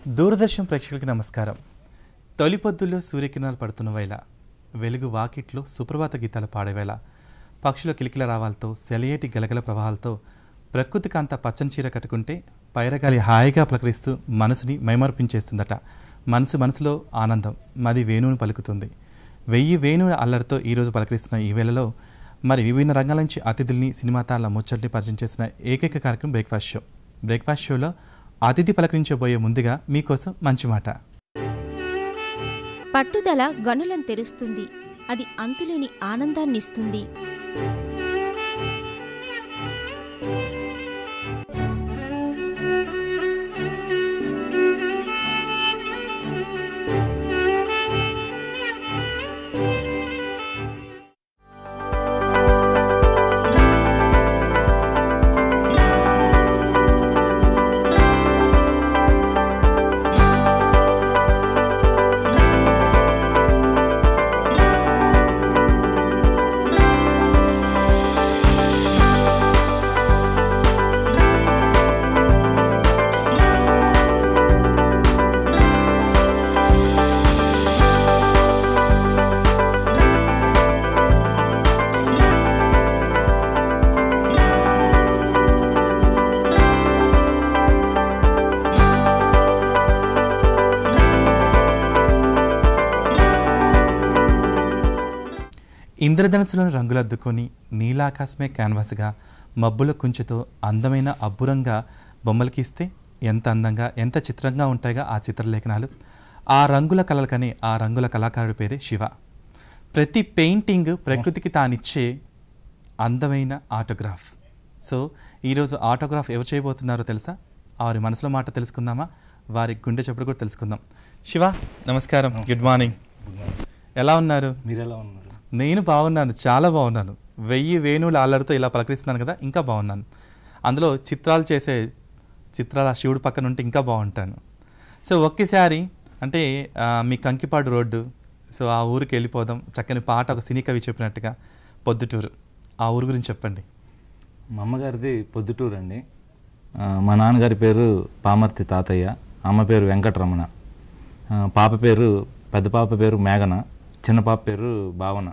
దూరదర్శన్ ప్రేక్షకులకి నమస్కారం తొలి పొద్దుల్లో సూర్యకిరణాలు పడుతున్న వేళ వెలుగు వాకిట్లో సుప్రభాత గీతాలు పాడేవేళ పక్షుల కిలికిల రావాలతో సెలయేటి గలగల ప్రవాహాలతో ప్రకృతి కాంత పచ్చని చీర కట్టుకుంటే పైరగాలి హాయిగా పలకరిస్తూ మనసుని మైమర్పించేస్తుందట మనసు మనసులో ఆనందం మది వేణువుని పలుకుతుంది వెయ్యి వేణువుల అల్లరితో ఈరోజు పలకరిస్తున్న ఈ వేళలో మరి విభిన్న రంగాల నుంచి అతిథుల్ని సినిమా తాళ్ళ ముచ్చట్ని పరిచయం చేసిన ఏకైక కార్యక్రమం బ్రేక్ఫాస్ట్ షో బ్రేక్ఫాస్ట్ షోలో అతిథి పలకరించబోయే ముందుగా మీకోసం మంచి మాట పట్టుదల గనులను తెరుస్తుంది అది అంతులేని ఆనందాన్నిస్తుంది ఇంద్రధనుసులను రంగులద్దుకొని నీలాకాశమే క్యాన్వాస్గా మబ్బుల కుంచెతో అందమైన అబ్బురంగా బొమ్మలు గీస్తే ఎంత అందంగా ఎంత చిత్రంగా ఉంటాయిగా ఆ చిత్రలేఖనాలు ఆ రంగుల కళలకని ఆ రంగుల కళాకారుడి పేరే శివ ప్రతి పెయింటింగ్ ప్రకృతికి తానిచ్చే అందమైన ఆటోగ్రాఫ్ సో ఈరోజు ఆటోగ్రాఫ్ ఎవరు చేయబోతున్నారో తెలుసా వారి మనసులో మాట తెలుసుకుందామా వారి గుండె చెప్పుడు కూడా తెలుసుకుందాం శివ నమస్కారం గుడ్ మార్నింగ్ ఎలా ఉన్నారు మీరు ఎలా ఉన్నారు నేను బాగున్నాను చాలా బాగున్నాను వెయ్యి వేణువుల అల్లరితో ఇలా పలకరిస్తున్నాను కదా ఇంకా బాగున్నాను అందులో చిత్రాలు చేసే చిత్రాల శివుడు పక్కన ఉంటే ఇంకా బాగుంటాను సో ఒకేసారి అంటే ఆ, మీ కంకిపాడు రోడ్డు సో ఆ ఊరికి వెళ్ళిపోదాం చక్కని పాట ఒక సినీ కవి చెప్పినట్టుగా పొద్దుటూరు ఆ ఊరు గురించి చెప్పండి మా అమ్మగారిది పొద్దుటూరు అండి ఆ, మా నాన్నగారి పేరు పామర్తి తాతయ్య అమ్మ పేరు వెంకటరమణ ఆ, పాప పేరు పెద్ద పాప పేరు మేఘన చిన్న పాప పేరు భావన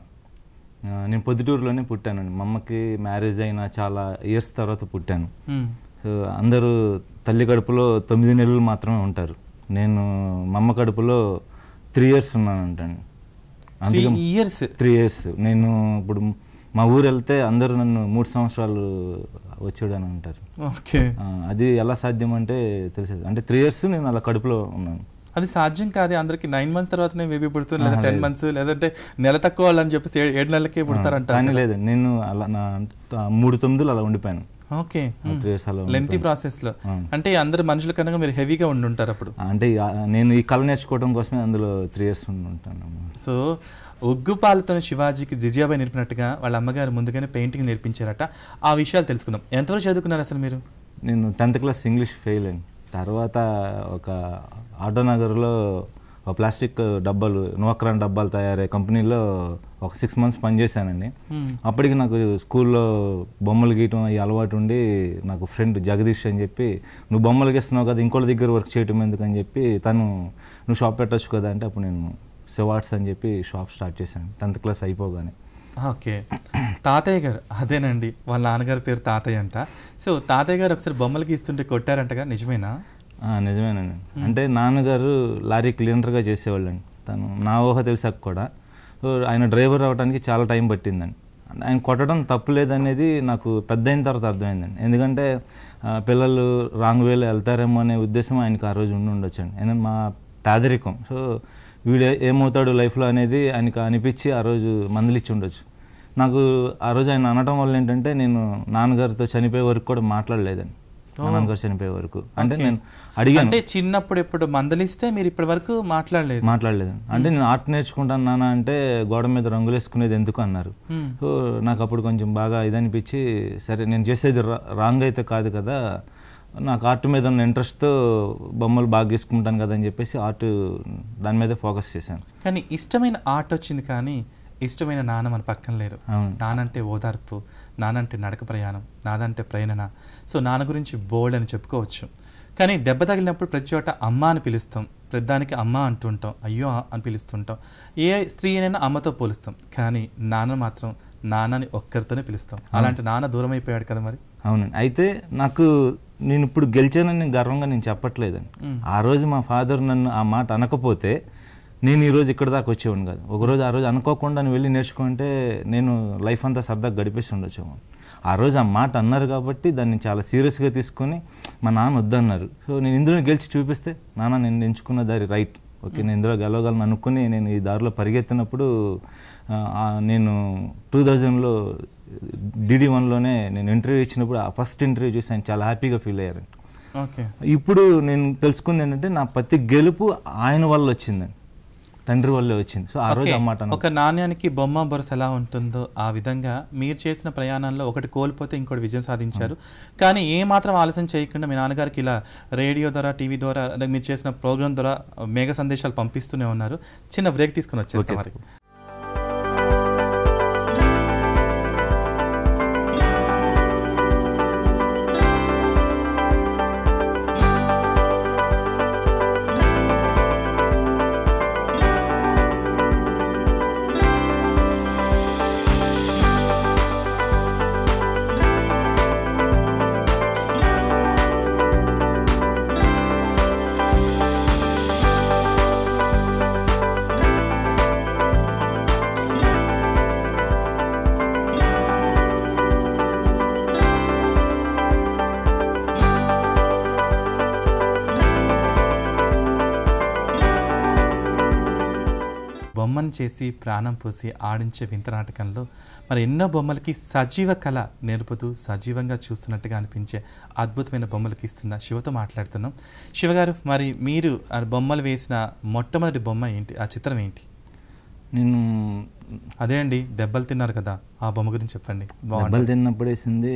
ఆ, నేను పొద్దుటూరులోనే పుట్టానండి మా అమ్మకి మ్యారేజ్ అయిన చాలా ఇయర్స్ తర్వాత పుట్టాను మ్మ్. సో అందరూ తల్లి కడుపులో తొమ్మిది నెలలు మాత్రమే ఉంటారు నేను మా అమ్మ కడుపులో త్రీ ఇయర్స్ ఉన్నానంటండి త్రీ ఇయర్స్ త్రీ ఇయర్స్ నేను ఇప్పుడు మా ఊరు వెళ్తే అందరూ నన్ను మూడు సంవత్సరాలు వచ్చాడు అని అంటారు ఓకే ఆ, అది ఎలా సాధ్యం అంటే తెలిసేది అంటే త్రీ ఇయర్స్ నేను అలా కడుపులో ఉన్నాను అది సాధ్యం కాదు అందరికి నైన్ మంత్స్ తర్వాతనే బేబీ పుడుతుంది లేదా టెన్ మంత్స్ లేదంటే నెల తక్కువ వాళ్ళని చెప్పేసి ఏ- ఏడు నెలలకే పుడతారంటారు కానీ లేదు నేను అలా నా ఆ, మూడు తొమ్మిదిలు అలా ఉండిపోయాను ఓకే త్రీ ఇయర్స్ అలా లెంతీ ఉండిపోయాను. ప్రాసెస్ లో అవును. అంటే అందరు మనుషుల కన్నా మీరు హెవీగా ఉండి ఉంటారు అప్పుడు అంటే ఆ, నేను ఈ కళ నేర్చుకోవడం కోసమే అందులో త్రీ ఇయర్స్ ఉండి ఉంటాను సో ఉగ్గుపాలతో శివాజీకి జిజియాబాయి నేర్పినట్టుగా వాళ్ళ అమ్మగారు ముందుగానే పెయింటింగ్ నేర్పించారట ఆ విషయాలు తెలుసుకుందాం ఎంతవరకు చదువుకున్నారు అసలు మీరు నేను టెన్త్ క్లాస్ ఇంగ్లీష్ ఫెయిల్ అయింది తర్వాత ఒక ఆటోనగర్లో ఒక ప్లాస్టిక్ డబ్బాలు నోక్రాన్ డబ్బాలు తయారయ్యే కంపెనీలో ఒక సిక్స్ మంత్స్ పనిచేశానండి Hmm. అప్పటికి నాకు స్కూల్లో బొమ్మలు గీయటం ఈ అలవాటు ఉండి నాకు ఫ్రెండ్ జగదీష్ అని చెప్పి నువ్వు బొమ్మలు గీస్తున్నావు కదా ఇంకోళ్ళ దగ్గర వర్క్ చేయటం ఎందుకు అని చెప్పి తను నువ్వు షాప్ పెట్టచ్చు కదా అంటే అప్పుడు నేను సెవార్ట్స్ అని చెప్పి షాప్ స్టార్ట్ చేశాను టెన్త్ క్లాస్ అయిపోగానే ఓకే తాతయ్య గారు అదేనండి వాళ్ళ నాన్నగారి పేరు తాతయ్య అంట సో తాతయ్య గారు ఒకసారి బొమ్మలు గీస్తుంటే కొట్టారంటగా నిజమేనా ఆ, నిజమేనండి అంటే నాన్నగారు లారీ క్లీనర్గా చేసేవాళ్ళండి తను నా ఊహ తెలిసాక కూడా సో ఆయన డ్రైవర్ అవ్వడానికి చాలా టైం పట్టిందండి ఆయన కొట్టడం తప్పులేదనేది నాకు పెద్ద అయిన తర్వాత అర్థమైందండి ఎందుకంటే ఆ, పిల్లలు రాంగ్ వేలో వెళ్తారేమో అనే ఉద్దేశం ఆయనకు ఆ రోజు ఉండి ఉండొచ్చండి ఎందుకంటే మా పేదరికం సో వీడు ఏ- ఏమవుతాడు లైఫ్లో అనేది ఆయనకు అనిపించి ఆ రోజు మందులిచ్చి ఉండొచ్చు నాకు ఆ రోజు ఆయన అనటం వల్ల ఏంటంటే నేను నాన్నగారితో చనిపోయే వరకు కూడా మాట్లాడలేదండి మా నాన్నగారు చనిపోయే వరకు అంటే నేను అడిగాను అంటే చిన్నప్పుడు ఎప్పుడు మందలిస్తే మీరు ఇప్పటి వరకు మాట్లాడలేదు మాట్లాడలేదు అంటే నేను ఆర్ట్ నేర్చుకుంటాను నాన్న అంటే గోడ మీద రంగులు వేసుకునేది ఎందుకు అన్నారు Hmm. సో నాకు అప్పుడు కొంచెం బాగా ఇదనిపించి సరే నేను చేసేది రా- రాంగ్ అయితే కాదు కదా నాకు ఆర్ట్ మీద ఉన్న ఇంట్రెస్ట్తో బొమ్మలు బాగా గీసుకుంటాను కదా అని చెప్పేసి ఆర్ట్ దాని మీదే ఫోకస్ చేశాను కానీ ఇష్టమైన ఆర్ట్ వచ్చింది కానీ ఇష్టమైన నాన్న మన పక్కన లేరు అవును నానంటే ఓదార్పు నానంటే నడక ప్రయాణం నాదంటే ప్రేరణ సో నాన్న గురించి బోల్డ్ అని చెప్పుకోవచ్చు కానీ దెబ్బ తగిలినప్పుడు ప్రతి చోట అమ్మ అని పిలుస్తాం ప్రతిదానికి అమ్మ అంటుంటాం అయ్యో అని పిలుస్తుంటాం ఏ స్త్రీ అయినా అమ్మతో పోలుస్తాం కానీ నాన్న మాత్రం నాన్నని ఒక్కరితోనే పిలుస్తాం అలాంటి నాన్న దూరం అయిపోయాడు కదా మరి అవునండి అయితే నాకు నేను ఇప్పుడు గెలిచానని గర్వంగా నేను చెప్పట్లేదండి మ్మ్. ఆ రోజు మా ఫాదర్ నన్ను ఆ మాట అనకపోతే నేను ఈ రోజు ఇక్కడ దాకా వచ్చేవాడిని కాదు ఒకరోజు ఆ రోజు అనుకోకుండా నేను వెళ్ళి నేర్చుకుంటే నేను లైఫ్ అంతా సరదాగా గడిపేసి ఉండొచ్చేమో ఆ రోజు ఆ మాట అన్నారు కాబట్టి దాన్ని చాలా సీరియస్గా తీసుకొని మా నాన్న వద్దన్నారు సో నేను ఇందులో గెలిచి చూపిస్తే నాన్న నేను ఎంచుకున్న దారి రైట్ ఓకే నేను ఇందులో గెలవగలను అనుకుని నేను ఈ దారిలో పరిగెత్తినప్పుడు ఆ, ఆ, నేను టూ థౌజండ్లో డిడి వన్లోనే నేను ఇంటర్వ్యూ ఇచ్చినప్పుడు ఆ ఫస్ట్ ఇంటర్వ్యూ చూసి ఆయన చాలా హ్యాపీగా ఫీల్ అయ్యారు ఓకే ఇప్పుడు నేను తెలుసుకుంది ఏంటంటే నా ప్రతి గెలుపు ఆయన వల్ల వచ్చిందండి తండ్రి వల్లే వచ్చింది సో ఆ రోజు ఓకే. ఆ మాట అన్నాను. ఒక నాణ్యానికి బొమ్మ బొరస ఎలా ఉంటుందో ఆ విధంగా మీరు చేసిన ప్రయాణంలో ఒకటి కోల్పోతే ఇంకోటి విజయం సాధించారు కానీ ఏ మాత్రం ఆలస్యం చేయకుండా మీ నాన్నగారికి ఇలా రేడియో ద్వారా టీవీ ద్వారా అంటే మీరు చేసిన ప్రోగ్రామ్ ద్వారా మేఘ సందేశాలు పంపిస్తూనే ఉన్నారు చిన్న బ్రేక్ తీసుకుని వచ్చేస్తాం ఓకే. మరి బొమ్మను చేసి ప్రాణం పోసి ఆడించే వింత నాటకంలో మరి ఎన్నో బొమ్మలకి సజీవ కళ నేర్పుతూ సజీవంగా చూస్తున్నట్టుగా అనిపించే అద్భుతమైన బొమ్మలకి ఇస్తున్న శివతో మాట్లాడుతున్నాం శివగారు మరి మీరు ఆ బొమ్మలు వేసిన మొట్టమొదటి బొమ్మ ఏంటి ఆ చిత్రం ఏంటి నేను అదే అండి దెబ్బలు తిన్నారు కదా ఆ బొమ్మ గురించి చెప్పండి దెబ్బలు బాగుంటుంది తిన్నప్పుడు వేసింది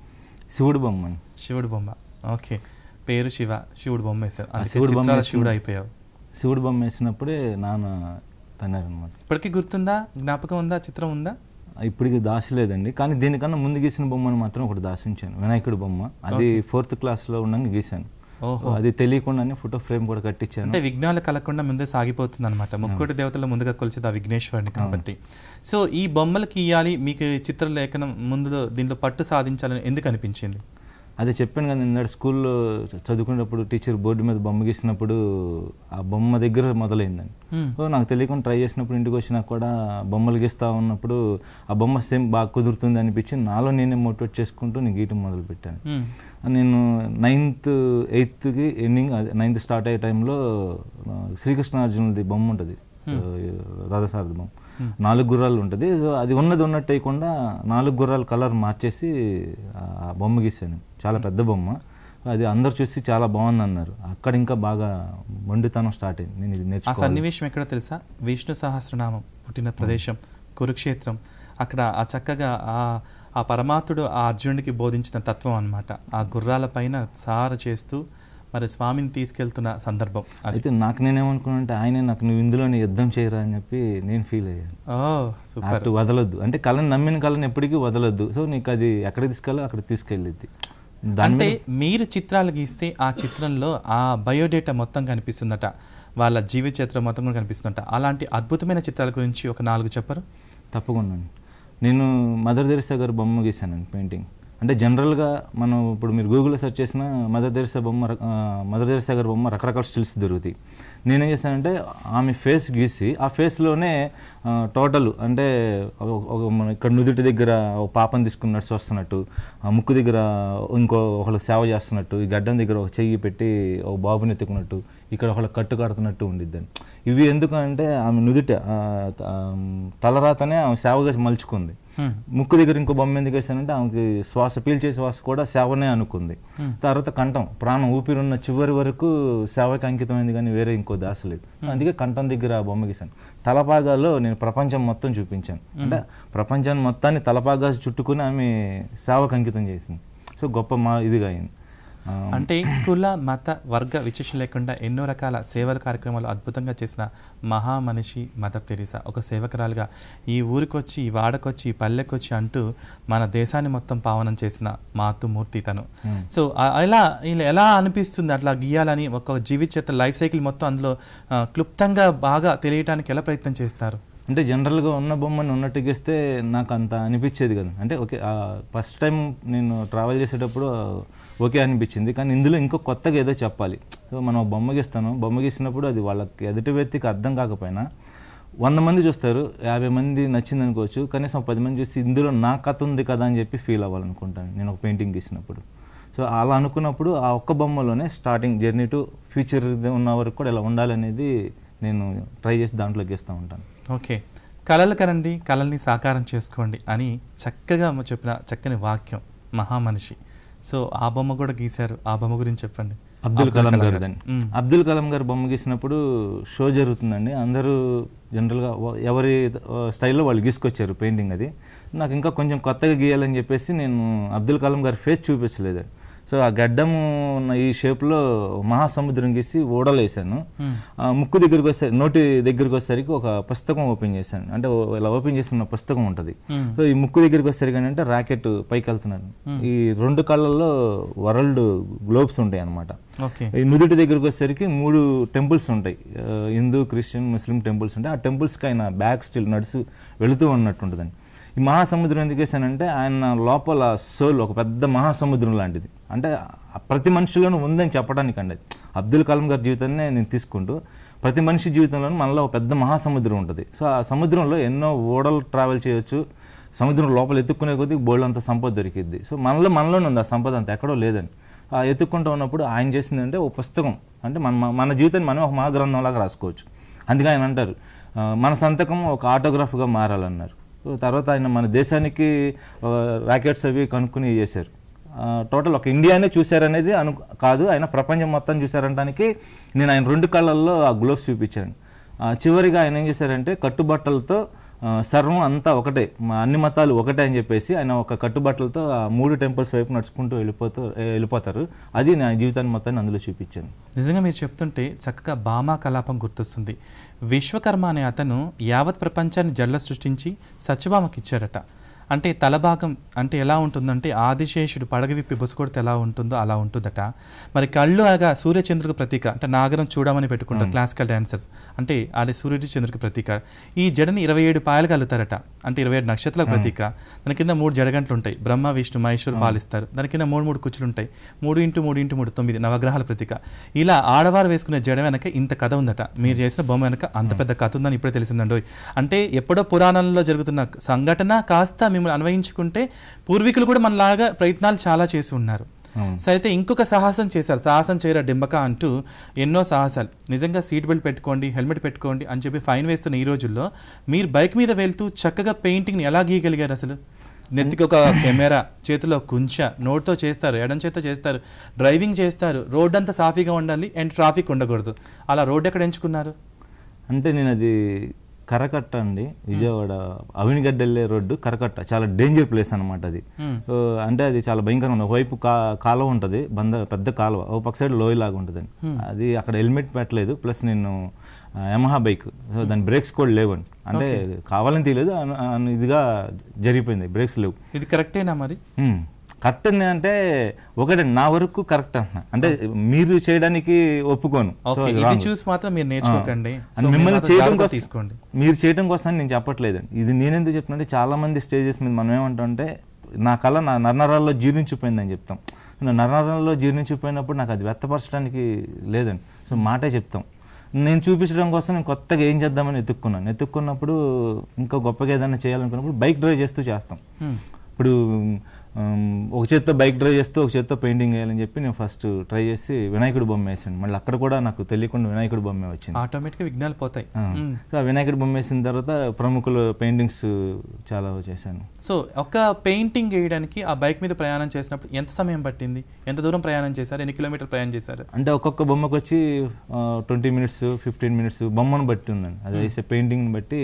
శివుడు బొమ్మ అని శివుడు బొమ్మ ఓకే పేరు శివ శివుడు బొమ్మ వేశారు అందుకే శివుడు బొమ్మ చిత్రాల వేసిన- శివుడు అయిపోయావు శివుడు బొమ్మ వేసినప్పుడే నాన్న తన్నారనమాట ఇప్పటికీ గుర్తుందా జ్ఞాపకం ఉందా చిత్రం ఉందా ఇప్పటికి దాచలేదండి కానీ దీనికన్నా ముందు గీసిన బొమ్మను మాత్రం ఒకటి దాచించాను వినాయకుడి బొమ్మ అది ఫోర్త్ క్లాస్లో ఉండగా గీశాను ఓహో అది తెలియకుండానే ఫోటో ఫ్రేమ్ కూడా కట్టించాను అంటే విఘ్నాలు కలగకుండా ముందే సాగిపోతుంది అనమాట ముక్కోటి దేవతలు ముందుగా కొలిచేది ఆ విఘ్నేశ్వరుని కాబట్టి సో ఈ బొమ్మలకి ఇవ్వాలి మీకు ఈ చిత్రలేఖనం ముందు దీంట్లో పట్టు సాధించాలని ఎందుకు అనిపించింది అదే చెప్పాను కదా ఇందాడు స్కూల్లో చదువుకునేటప్పుడు టీచర్ బోర్డు మీద బొమ్మ గీసినప్పుడు ఆ బొమ్మ దగ్గర మొదలైందండి Hmm. సో నాకు తెలియకుండా ట్రై చేసినప్పుడు ఇంటికి వచ్చినా కూడా బొమ్మలు గీస్తా ఉన్నప్పుడు ఆ బొమ్మ సేమ్ బాగా కుదురుతుంది అనిపించి నాలో నేనే మోటివేట్ చేసుకుంటూ నేను గీయటం మొదలు పెట్టాను మ్మ్. నేను నైన్త్ ఎయిత్కి ఎండింగ్ నైన్త్ స్టార్ట్ అయ్యే టైంలో ఆ, శ్రీకృష్ణార్జునుడిది బొమ్మ ఉంటుంది రథసారథి బొమ్మ నాలుగు గుర్రాలు ఉంటుంది సో అది ఉన్నది ఉన్నట్టు వేయకుండా నాలుగు గుర్రాల కలర్ మార్చేసి ఆ బొమ్మ గీసాను చాలా పెద్ద బొమ్మ అది అందరు చూసి చాలా బాగుంది అన్నారు అక్కడ ఇంకా బాగా మొండితనం స్టార్ట్ అయింది నేను ఇది ఆ నేర్చుకోవాలి సన్నివేశం ఎక్కడో తెలుసా విష్ణు సహస్రనామం పుట్టిన ప్రదేశం కురుక్షేత్రం అక్కడ ఆ చక్కగా ఆ ఆ పరమాత్ముడు ఆ అర్జునుడికి బోధించిన తత్వం అన్నమాట ఆ గుర్రాల పైన సార చేస్తూ మరి స్వామిని తీసుకెళ్తున్న సందర్భం అది అయితే నాకు నేనేమనుకున్నానంటే ఆయనే నాకు నువ్వు ఇందులోనే యుద్ధం చేయరా అని చెప్పి నేను ఫీల్ అయ్యాను ఓ సూపర్ అటు వదలొద్దు అంటే కళను నమ్మిన కళను ఎప్పటికీ వదలొద్దు సో నీకు అది ఎక్కడ తీసుకెళ్ళో అక్కడ తీసుకెళ్ళిద్ది దాని అంటే మీద మీరు చిత్రాలు గీస్తే ఆ చిత్రంలో ఆ బయోడేటా మొత్తం కనిపిస్తుందట వాళ్ళ జీవిత చరిత్ర మొత్తం కూడా కనిపిస్తుందట అలాంటి అద్భుతమైన చిత్రాల గురించి ఒక నాలుగు చెప్పరు తప్పకుండా అండి. నేను మదర్ తెరిసా గారి బొమ్మ గీశానండి పెయింటింగ్ అంటే జనరల్గా మనం ఇప్పుడు మీరు గూగుల్లో సెర్చ్ చేసిన మదర్ తెరిసా బొమ్మ ర- ఆ, మదర్ తెరిసా గారి బొమ్మ రకరకాల స్టిల్స్ దొరుకుతాయి నేనేం చేశానంటే ఆమె ఫేస్ గీసి ఆ ఫేస్లోనే టోటల్ అంటే ఒక- ఒక మన ఇక్కడ నుదుటి దగ్గర ఒక పాపని తీసుకుని నడిచి వస్తున్నట్టు ఆ ముక్కు దగ్గర ఇంకో ఒకళ్ళకి సేవ చేస్తున్నట్టు ఈ గడ్డం దగ్గర ఒక చెయ్యి పెట్టి ఒక బాబుని ఎత్తుకున్నట్టు ఇక్కడ ఒకళ్ళకి కట్టు కడుతున్నట్టు ఉండిద్దండి ఇవి ఎందుకంటే ఆమె నుదుట ఆ, ఆ, తలరాతనే ఆమె సేవగా మలుచుకుంది హ్మ్. ముక్కు దగ్గర ఇంకో బొమ్మ ఎందుకు వేసానంటే ఆమెకి శ్వాస పీల్చే శ్వాస కూడా సేవనే అనుకుంది తర్వాత కంఠం ప్రాణం ఊపిరున్న చివరి వరకు సేవకి అంకితమైంది కానీ వేరే ఇంకో దాస లేదు అందుకే కంఠం దగ్గర ఆ బొమ్మ గీసాను తలపాగాలో నేను ప్రపంచం మొత్తం చూపించాను అంటే ప్రపంచాన్ని మొత్తాన్ని తలపాగా చుట్టుకుని ఆమె సేవకు అంకితం చేసింది సో గొప్ప మా ఇదిగా అయింది అంటే కుల మత వర్గ విశేషం లేకుండా ఎన్నో రకాల సేవల కార్యక్రమాలు అద్భుతంగా చేసిన మహామనిషి మదర్ తెరీసా ఒక సేవకురాలుగా ఈ ఊరికొచ్చి ఈ వాడకొచ్చి ఈ పల్లెకొచ్చి అంటూ మన దేశాన్ని మొత్తం పావనం చేసిన మాతృమూర్తి తను Hmm. సో ఆ- ఎలా ఇలా ఎలా అనిపిస్తుంది అట్లా గీయాలని ఒక జీవిత చరిత్ర లైఫ్ సైకిల్ మొత్తం అందులో ఆ, క్లుప్తంగా బాగా తెలియటానికి ఎలా ప్రయత్నం చేస్తారు అంటే జనరల్గా ఉన్న బొమ్మని ఉన్నట్టు గీస్తే నాకు అంత అనిపించేది కదా అంటే ఓకే ఫస్ట్ టైం నేను ట్రావెల్ చేసేటప్పుడు ఆ, ఓకే అనిపించింది కానీ ఇందులో ఇంకో కొత్తగా ఏదో చెప్పాలి సో మనం ఒక బొమ్మ గీస్తాను బొమ్మ గీసినప్పుడు అది వాళ్ళకి ఎదుటి వ్యక్తికి అర్థం కాకపోయినా వంద మంది చూస్తారు యాభై మంది నచ్చింది అనుకోవచ్చు కనీసం పది మంది చూసి ఇందులో నా కథ ఉంది కదా అని చెప్పి ఫీల్ అవ్వాలనుకుంటాను నేను ఒక పెయింటింగ్ గీసినప్పుడు సో అలా అనుకున్నప్పుడు ఆ ఒక్క బొమ్మలోనే స్టార్టింగ్ జర్నీ టు ఫ్యూచర్ ఉన్న వరకు కూడా ఇలా ఉండాలనేది నేను ట్రై చేసి దాంట్లో గీస్తూ ఉంటాను ఓకే కళలు కనండి కళల్ని సాకారం చేసుకోండి అని చక్కగా మ- చెప్పిన చక్కని వాక్యం మహామనిషి సో ఆ బొమ్మ కూడా గీశారు ఆ బొమ్మ గురించి చెప్పండి అబ్దుల్ కలాం గారు గారు. మ్మ్. అబ్దుల్ కలాం గారు బొమ్మ గీసినప్పుడు షో జరుగుతుందండి అందరూ జనరల్గా వ- ఎవరి ఆ, స్టైల్లో వాళ్ళు గీసుకొచ్చారు పెయింటింగ్ అది నాకు ఇంకా కొంచెం కొత్తగా గీయాలని చెప్పేసి నేను అబ్దుల్ కలాం గారి ఫేస్ చూపించలేదు సో ఆ గడ్డం ఉన్న ఈ షేప్లో మహాసముద్రం గీసి ఓడలేసాను మ్మ్. ఆ ముక్కు దగ్గరికి వస్తే నోటి దగ్గరికి వచ్చేసరికి ఒక పుస్తకం ఓపెన్ చేశాను అంటే ఓ- ఇలా ఓపెన్ చేసిన పుస్తకం ఉంటుంది మ్మ్. సో ఈ ముక్కు దగ్గరికి వచ్చేసరికి అంటే రాకెట్ పైకి వెళ్తున్నాను ఈ రెండు కళ్ళల్లో వరల్డ్ గ్లోబ్స్ ఉంటాయి అన్నమాట ఓకే ఈ నుదుటి దగ్గరికి వచ్చేసరికి మూడు టెంపుల్స్ ఉంటాయి ఆ, హిందూ క్రిస్టియన్ ముస్లిం టెంపుల్స్ ఉంటాయి ఆ టెంపుల్స్కి ఆయన బ్యాక్ స్టిల్ నడుచు వెళుతూ ఉన్నట్టు ఉంటుందండి ఈ మహాసముద్రం ఎందుకు వేసానంటే ఆయన లోపల సోల్ ఒక పెద్ద మహాసముద్రం లాంటిది అంటే ఆ ప్రతి మనిషిలోనూ ఉందని చెప్పడానికి అండి అబ్దుల్ కలాం గారి జీవితాన్ని నేను తీసుకుంటూ ప్రతి మనిషి జీవితంలోనూ మనలో ఒక పెద్ద మహాసముద్రం ఉంటుంది సో ఆ సముద్రంలో ఎన్నో ఓడలు ట్రావెల్ చేయొచ్చు సముద్రం లోపల ఎత్తుక్కునే కొద్దీ బోల్డ్ అంత సంపద దొరికిద్ది సో మనలో మనలోనే ఉంది ఆ సంపద అంత ఎక్కడో లేదండి ఆ ఎత్తుక్కుంటూ ఉన్నప్పుడు ఆయన చేసిందంటే ఒక పుస్తకం అంటే మన మన జీవితాన్ని మనం ఒక మహాగ్రంథంలాగా రాసుకోవచ్చు అందుకే ఆయన అంటారు ఆ, మన సంతకం ఒక ఆటోగ్రాఫ్గా మారాలన్నారు సో తర్వాత ఆయన మన దేశానికి ఆ, రాకెట్స్ అవి కనుక్కుని చేశారు ఆ, టోటల్ ఒక ఇండియానే చూశారనేది అను కాదు ఆయన ప్రపంచం మొత్తం చూశారనడానికి నేను ఆయన రెండు కళ్ళల్లో ఆ గ్లోబ్స్ చూపించాను ఆ, చివరిగా ఆయన ఏం చేశారంటే కట్టుబట్టలతో ఆ, సర్వం అంతా ఒకటే మా అన్ని మతాలు ఒకటే అని చెప్పేసి ఆయన ఒక కట్టుబట్టలతో ఆ మూడు టెంపుల్స్ వైపు నడుచుకుంటూ వెళ్ళిపోతూ వెళ్ళిపోతారు అది నా జీవితాన్ని మొత్తాన్ని అందులో చూపించాను నిజంగా మీరు చెప్తుంటే చక్కగా భామా కలాపం గుర్తొస్తుంది విశ్వకర్మ అనే అతను యావత్ ప్రపంచాన్ని జల్ల సృష్టించి సత్యభామకి ఇచ్చాడట అంటే తలభాగం అంటే ఎలా ఉంటుందంటే ఆదిశేషుడు పడగ విప్పి బుసకొడితే ఎలా ఉంటుందో అలా ఉంటుందట మరి కళ్ళు అనగా సూర్యచంద్రుడికి ప్రతీక అంటే నాగరం చూడమని పెట్టుకుంటారు క్లాసికల్ డాన్సర్స్ అంటే అది సూర్యుడి చంద్రుడికి ప్రతీక ఈ జడని ఇరవై ఏడు పాయలుగా అల్లుతారట అంటే ఇరవై ఏడు నక్షత్రాలకు ప్రతీక దాని కింద మూడు జడగంటలు ఉంటాయి బ్రహ్మ విష్ణు మహేశ్వరు పాలిస్తారు దాని కింద మూడు మూడు కుచ్చులు ఉంటాయి మూడు ఇంటూ మూడు ఇంటూ మూడు తొమ్మిది నవగ్రహాల ప్రతీక ఇలా ఆడవారు వేసుకునే జడ వెనక ఇంత కథ ఉందట మీరు చేసిన బొమ్మ వెనక అంత పెద్ద కథ ఉందని ఇప్పుడే తెలిసిందండి అంటే ఎప్పుడో పురాణంలో జరుగుతున్న సంఘటన కాస్త మిమ్మల్ని అన్వయించుకుంటే పూర్వీకులు కూడా మనలాగా ప్రయత్నాలు చాలా చేసి ఉన్నారు అవును. సో అయితే ఇంకొక సాహసం చేశారు సాహసం చేయరా డింబక అంటూ ఎన్నో సాహసాలు నిజంగా సీట్ బెల్ట్ పెట్టుకోండి హెల్మెట్ పెట్టుకోండి అని చెప్పి ఫైన్ వేస్తున్న ఈ రోజుల్లో మీరు బైక్ మీద వెళ్తూ చక్కగా పెయింటింగ్ని ఎలా గీయగలిగారు అసలు నెత్తికి ఒక కెమెరా చేతిలో కుంచ నోట్తో చేస్తారు ఎడం చేత్తో చేస్తారు డ్రైవింగ్ చేస్తారు రోడ్ అంతా సాఫీగా ఉండాలి అండ్ ట్రాఫిక్ ఉండకూడదు అలా రోడ్ ఎక్కడ ఎంచుకున్నారు అంటే నేను అది కరకట్ట అండి విజయవాడ అవినిగడ్డ వెళ్ళే రోడ్డు కరకట్ట చాలా డేంజర్ ప్లేస్ అనమాట అది Hmm. సో అంటే అది చాలా భయంకరంగా ఉంది ఒకవైపు కా కాలువ ఉంటుంది బంద పెద్ద కాలువ ఒక పక్క సైడ్ లోయ లాగా ఉంటుంది అది అక్కడ హెల్మెట్ పెట్టలేదు ప్లస్ నేను యమహా బైక్ సో దాని బ్రేక్స్ కూడా లేవండి అంటే కావాలని తీయలేదు అను- అను- ఇదిగా జరిగిపోయింది బ్రేక్స్ లేవు ఇది కరెక్టేనా మరి మ్మ్. కరెక్ట్ అని అంటే ఒకటే నా వరకు కరెక్ట్ అంటున్నా అంటే మీరు చేయడానికి ఒప్పుకోను So, ఓకే అది ఇది wrong. చూసి మాత్రం మీరు నేర్చుకోకండి ఆ. సో అని మీరు మిమ్మల్ని మాత్రం చేయడం జాగ్రత్త కోసం తీసుకోండి మీరు చేయడం కోసం నేను చెప్పట్లేదండి ఇది నేనెందుకు చెప్తున్నా చాలా మంది స్టేజెస్ మీద మనం ఏమంటామంటే నా కళ నా నరనరాల్లో జీర్ణించిపోయిందని చెప్తాం నా నరనరాల్లో జీర్ణించిపోయినప్పుడు నాకు అది వ్యక్తపరచడానికి లేదండి సో మాటే చెప్తాం నేను చూపించడం కోసం నేను కొత్తగా ఏం చేద్దామని ఎత్తుక్కున్నాను ఎత్తుక్కున్నప్పుడు ఇంకా గొప్పగా ఏదైనా చేయాలనుకున్నప్పుడు బైక్ డ్రైవ్ చేస్తూ చేస్తాం Hmm. ఇప్పుడు ఉమ్, ఒక చేత్తో బైక్ డ్రైవ్ చేస్తూ ఒక చేత్తో పెయింటింగ్ వేయాలని చెప్పి నేను ఫస్ట్ ట్రై చేసి వినాయకుడి బొమ్మ వేసాను మళ్ళీ అక్కడ కూడా నాకు తెలియకుండా వినాయకుడి బొమ్మ వచ్చింది ఆటోమేటిక్గా విఘ్నాలు పోతాయి ఆ. మ్మ్. సో ఆ వినాయకుడి బొమ్మ వేసిన తర్వాత ప్రముఖులు పెయింటింగ్స్ చాలా చేశాను సో ఒక పెయింటింగ్ వేయడానికి ఆ బైక్ మీద ప్రయాణం చేసినప్పుడు ఎంత సమయం పట్టింది ఎంత దూరం ప్రయాణం చేశారు ఎన్ని కిలోమీటర్ ప్రయాణం చేశారు అంటే ఒక్కొక్క బొమ్మకు వచ్చి ట్వంటీ మినిట్స్ ఫిఫ్టీన్ మినిట్స్ బొమ్మను బట్టి ఉందండి అది వేసే పెయింటింగ్ని బట్టి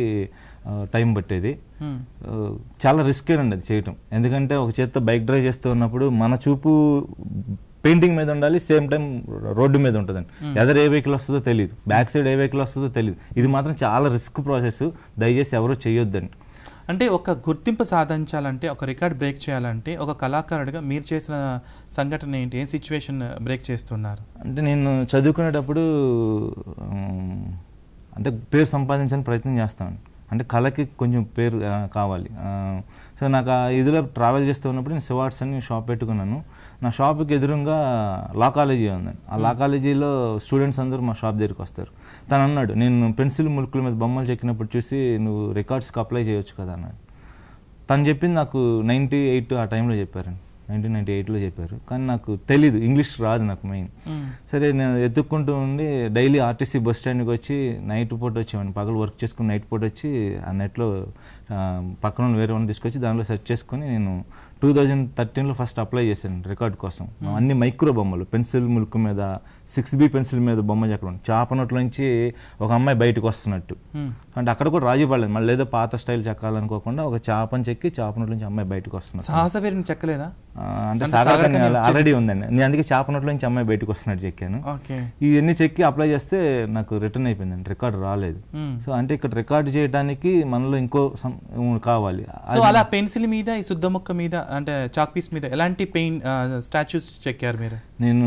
టైం పట్టేది మ్మ్. ఆ, చాలా రిస్క్ అండి అది చేయటం ఎందుకంటే ఒక చేత్తో బైక్ డ్రైవ్ చేస్తూ ఉన్నప్పుడు మన చూపు పెయింటింగ్ మీద ఉండాలి సేమ్ టైం రోడ్డు మీద ఉంటుందండి ఎదర్ ఏ వెహికల్ వస్తుందో తెలియదు బ్యాక్ సైడ్ ఏ వెహికల్ వస్తుందో తెలియదు ఇది మాత్రం చాలా రిస్క్ ప్రాసెస్ దయచేసి ఎవరు చేయొద్దండి అంటే ఒక గుర్తింపు సాధించాలంటే ఒక రికార్డ్ బ్రేక్ చేయాలంటే ఒక కళాకారుడిగా మీరు చేసిన సంఘటన ఏంటి ఏ సిచ్యువేషన్ బ్రేక్ చేస్తున్నారు అంటే నేను చదువుకునేటప్పుడు ఉమ్, అంటే పేరు సంపాదించడానికి ప్రయత్నం చేస్తాను అంటే కళకి కొంచెం పేరు ఆ, కావాలి ఆ, సో నాకు ఆ ఇదిలో ట్రావెల్ చేస్తూ ఉన్నప్పుడు నేను శివార్ట్స్ అని షాప్ పెట్టుకున్నాను నా షాప్కి ఎదురుగా లా కాలేజీ ఉందండి ఆ లా కాలేజీలో స్టూడెంట్స్ అందరూ మా షాప్ దగ్గరికి వస్తారు తను అన్నాడు నేను పెన్సిల్ ములుకుల మీద బొమ్మలు చెక్కినప్పుడు చూసి నువ్వు రికార్డ్స్కి అప్లై చేయొచ్చు కదా అన్నాడు తను చెప్పింది నాకు నైంటీ ఎయిట్ ఆ టైంలో చెప్పారండి నైన్టీన్ నైంటీ ఎయిట్లో చెప్పారు కానీ నాకు తెలీదు ఇంగ్లీష్ రాదు నాకు మెయిన్ సరే నేను ఎత్తుక్కుంటూ ఉండి డైలీ ఆర్టీసీ బస్ స్టాండ్కి వచ్చి నైట్ పూట వచ్చేవాడిని పగలు వర్క్ చేసుకుని నైట్ పూట వచ్చి ఆ నెట్లో ఆ, పక్కన ఉన్న వేరే వాళ్ళని తీసుకొచ్చి దానిలో సెర్చ్ చేసుకుని నేను టూ థౌజండ్ థర్టీన్లో ఫస్ట్ అప్లై చేశాను రికార్డ్ కోసం అన్ని మైక్రో బొమ్మలు పెన్సిల్ ములుకు మీద సిక్స్ బి పెన్సిల్ మీద బొమ్మ చెక్కడం చాప నోట్లోంచి ఒక అమ్మాయి బయటకు వస్తున్నట్టు అంటే అక్కడ కూడా రాజీ పడలేదు మళ్ళీ ఏదో పాత స్టైల్ చెక్కాలనుకోకుండా ఒక చాపని చెక్కి చాప నోట్లోంచి అమ్మాయి బయటకు వస్తున్నట్టు సాహస వీరిని చెక్కలేదా ఆ, అంటే అంటే సాగర్ సాగర్ కన్య కన్య ఆల్రెడీ ఉందండి నేను అందుకే చేప నోట్లో నుంచి అమ్మాయి బయటకు వస్తున్నట్టు చెక్కాను ఓకే ఇవన్నీ చెక్కి అప్లై చేస్తే నాకు రిటర్న్ అయిపోయిందండి రికార్డ్ రాలేదు మ్మ్. సో అంటే ఇక్కడ రికార్డ్ చేయడానికి మనలో ఇంకో సం- కావాలి సో అలా పెన్సిల్ మీద ఈ శుద్ధ ముక్క మీద అంటే చాక్ పీస్ మీద ఎలాంటి పెయిన్ స్టాచ్యూస్ చెక్కారు మీరు నేను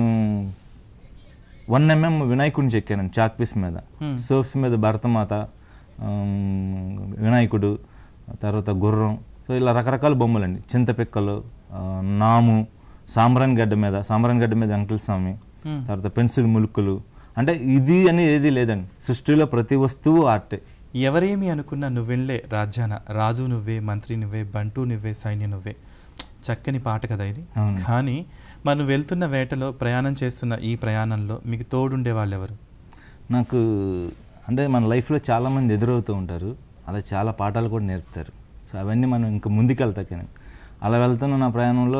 వన్ ఎంఎం వినాయకుడిని చెక్కాను చాక్ పీస్ మీద Hmm. సోప్స్ మీద భరతమాత ఆమ్, వినాయకుడు తర్వాత గుర్రం సో ఇలా రకరకాల బొమ్మలండి చింతపిక్కలు ఆ, నాము సాంబ్రాన్ గడ్డ మీద సాంబ్రాన్ గడ్డ మీద వెంకటల స్వామి Hmm. తర్వాత పెన్సిల్ ములుకులు అంటే ఇది అని ఏది లేదండి సృష్టిలో ప్రతి వస్తువు ఆర్టే ఎవరేమి అనుకున్నా నువ్వెళ్ళే రాజ్యాన రాజు నువ్వే మంత్రి నువ్వే బంటు నువ్వే సైన్య నువ్వే చక్కని పాట కదా ఇది అవును. కానీ మనం వెళ్తున్న వేటలో ప్రయాణం చేస్తున్న ఈ ప్రయాణంలో మీకు తోడుండే వాళ్ళు ఎవరు నాకు అంటే మన లైఫ్లో చాలామంది ఎదురవుతూ ఉంటారు అలా చాలా పాఠాలు కూడా నేర్పుతారు సో అవన్నీ మనం ఇంకా ముందుకెళ్తాకనే అలా వెళ్తున్న నా ప్రయాణంలో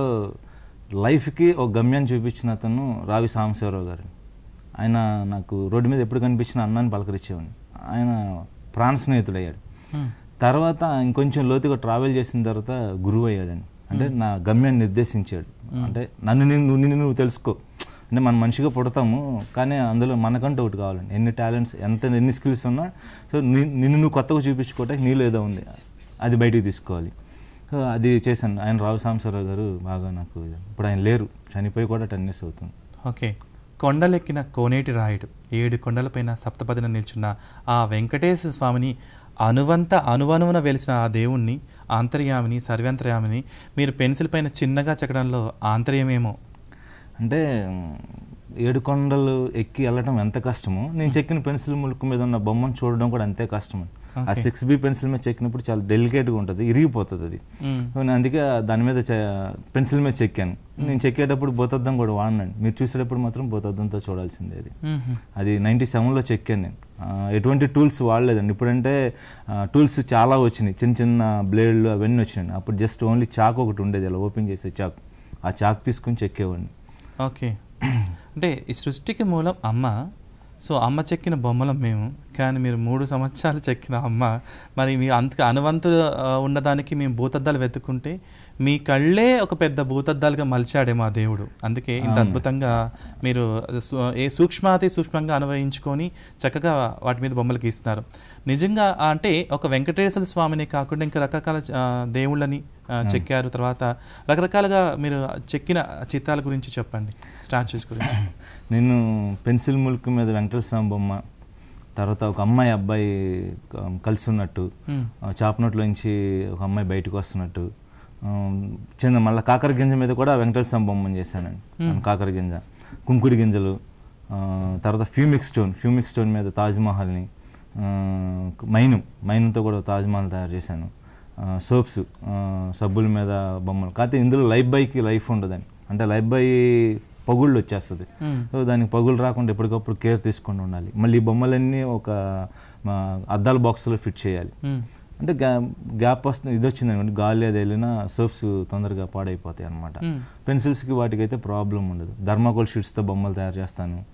లైఫ్కి ఒక గమ్యాన్ని చూపించిన అతను రావి సాంబశివరావు గారు ఆయన నాకు రోడ్డు మీద ఎప్పుడు కనిపించిన అన్నాన్ని పలకరించేవాడిని ఆయన ప్రాణ స్నేహితుడయ్యాడు తర్వాత ఇంకొంచెం లోతుగా ట్రావెల్ చేసిన తర్వాత గురువు అయ్యాడండి అంటే నా గమ్యాన్ని నిర్దేశించాడు అంటే నన్ను నేను నిన్ను నువ్వు తెలుసుకో అంటే మనం మనిషిగా పుడతాము కానీ అందులో మనకంటూ ఒకటి కావాలండి ఎన్ని టాలెంట్స్ ఎంత ఎన్ని స్కిల్స్ ఉన్నా సో ని- నిన్ను నువ్వు కొత్తగా చూపించుకోవటానికి నీలో ఏదో ఉంది అది బయటికి తీసుకోవాలి సో అది చేశాను ఆయన రావు సాంబశివరావు గారు బాగా నాకు ఇప్పుడు ఆయన లేరు చనిపోయి కూడా టెన్ ఇయర్స్ అవుతుంది ఓకే కొండలెక్కిన కోనేటి రాయుడు ఏడు కొండలపైన సప్తపదిన నిల్చున్న ఆ వెంకటేశ్వర స్వామిని అనువంత అనువనువున వెలిసిన ఆ దేవుణ్ణి ఆంతర్యామిని సర్వాంతర్యామిని మీరు పెన్సిల్ పైన చిన్నగా చెక్కడంలో ఆంతర్యమేమో అంటే మ్, ఏడు కొండలు ఎక్కి వెళ్ళడం ఎంత కష్టమో నేను చెక్కిన పెన్సిల్ ములుకు మీద ఉన్న బొమ్మను చూడడం కూడా అంతే కష్టం ఆ Okay. సిక్స్ బి పెన్సిల్ మీద చెక్కినప్పుడు చాలా డెలికేట్గా ఉంటుంది ఇరిగిపోతుంది అది మ్మ్. సో నేను అందుకే దాని మీద పెన్సిల్ మీద చెక్కాను నేను చెక్కేటప్పుడు భూతద్దం కూడా వాడినండి మీరు చూసేటప్పుడు మాత్రం భూతద్దంతో చూడాల్సిందే అది మ్మ్. అది నైంటీ సెవెన్లో చెక్కాను నేను ఆ, ఎటువంటి టూల్స్ వాడలేదండి ఇప్పుడంటే టూల్స్ చాలా వచ్చినాయి చిన్న చిన్న బ్లేడ్లు అవన్నీ వచ్చినాయి అప్పుడు జస్ట్ ఓన్లీ చాక్ ఒకటి ఉండేది అలా ఓపెన్ చేసే చాక్ ఆ చాక్ తీసుకుని చెక్కేవాడిని ఓకే అంటే ఈ సృష్టికి మూలం అమ్మ సో అమ్మ చెక్కిన బొమ్మలం మేము కానీ మీరు మూడు సంవత్సరాలు చెక్కిన అమ్మ మరి మీ అంత అనువంతులు ఆ, ఉన్నదానికి మేము భూతద్దాలు వెతుక్కుంటే మీ కళ్ళే ఒక పెద్ద భూతద్దాలుగా మలిచాడేమో ఆ దేవుడు అందుకే ఇంత అద్భుతంగా మీరు సు- ఏ సూక్ష్మాతి సూక్ష్మంగా అనుభవించుకొని చక్కగా వాటి మీద బొమ్మలు గీస్తున్నారు నిజంగా ఆ అంటే ఒక వెంకటేశ్వర స్వామిని కాకుండా ఇంకా రకరకాల ఆ, దేవుళ్ళని ఆ, చెక్కారు తర్వాత రకరకాలుగా మీరు చెక్కిన చిత్రాల గురించి చెప్పండి స్టాచ్యూస్ గురించి నేను పెన్సిల్ ముల్క్ మీద వెంకటేశ్వర స్వామి బొమ్మ తర్వాత ఒక అమ్మాయి అబ్బాయి క- కలిసి ఉన్నట్టు మ్మ్. ఆ, చాప నోట్లోంచి ఒక అమ్మాయి బయటకు వస్తున్నట్టు ఆ, చిన్న మళ్ళీ కాకర గింజ మీద కూడా వెంకటేశ్వర స్వామి బొమ్మను చేశానండి కాకర గింజ కుంకుడి గింజలు ఆ, తర్వాత ఫ్యూమిక్ స్టోన్ ఫ్యూమిక్ స్టోన్ మీద తాజ్మహల్ని ఆ, మైను మైనుతో కూడా తాజ్మహల్ తయారు చేశాను సోప్స్ సబ్బుల మీద బొమ్మలు కాకపోతే ఇందులో లైఫ్ బైకి లైఫ్ ఉండదండి అంటే లైఫ్ బై పగుళ్ళు వచ్చేస్తుంది మ్మ్. సో దానికి పగులు రాకుండా ఎప్పటికప్పుడు కేర్ తీసుకొని ఉండాలి మళ్ళీ ఈ బొమ్మలన్నీ ఒక మా అద్దాల బాక్స్లో ఫిట్ చేయాలి మ్మ్. అంటే గ్యా గ్యాప్ వస్తుంది ఇది వచ్చింది అనుకోండి గాలి అది వెళ్ళినా సోప్స్ తొందరగా పాడైపోతాయి అనమాట మ్మ్. పెన్సిల్స్కి వాటికి అయితే ప్రాబ్లం ఉండదు ధర్మాకోల్ షీట్స్తో బొమ్మలు తయారు చేస్తాను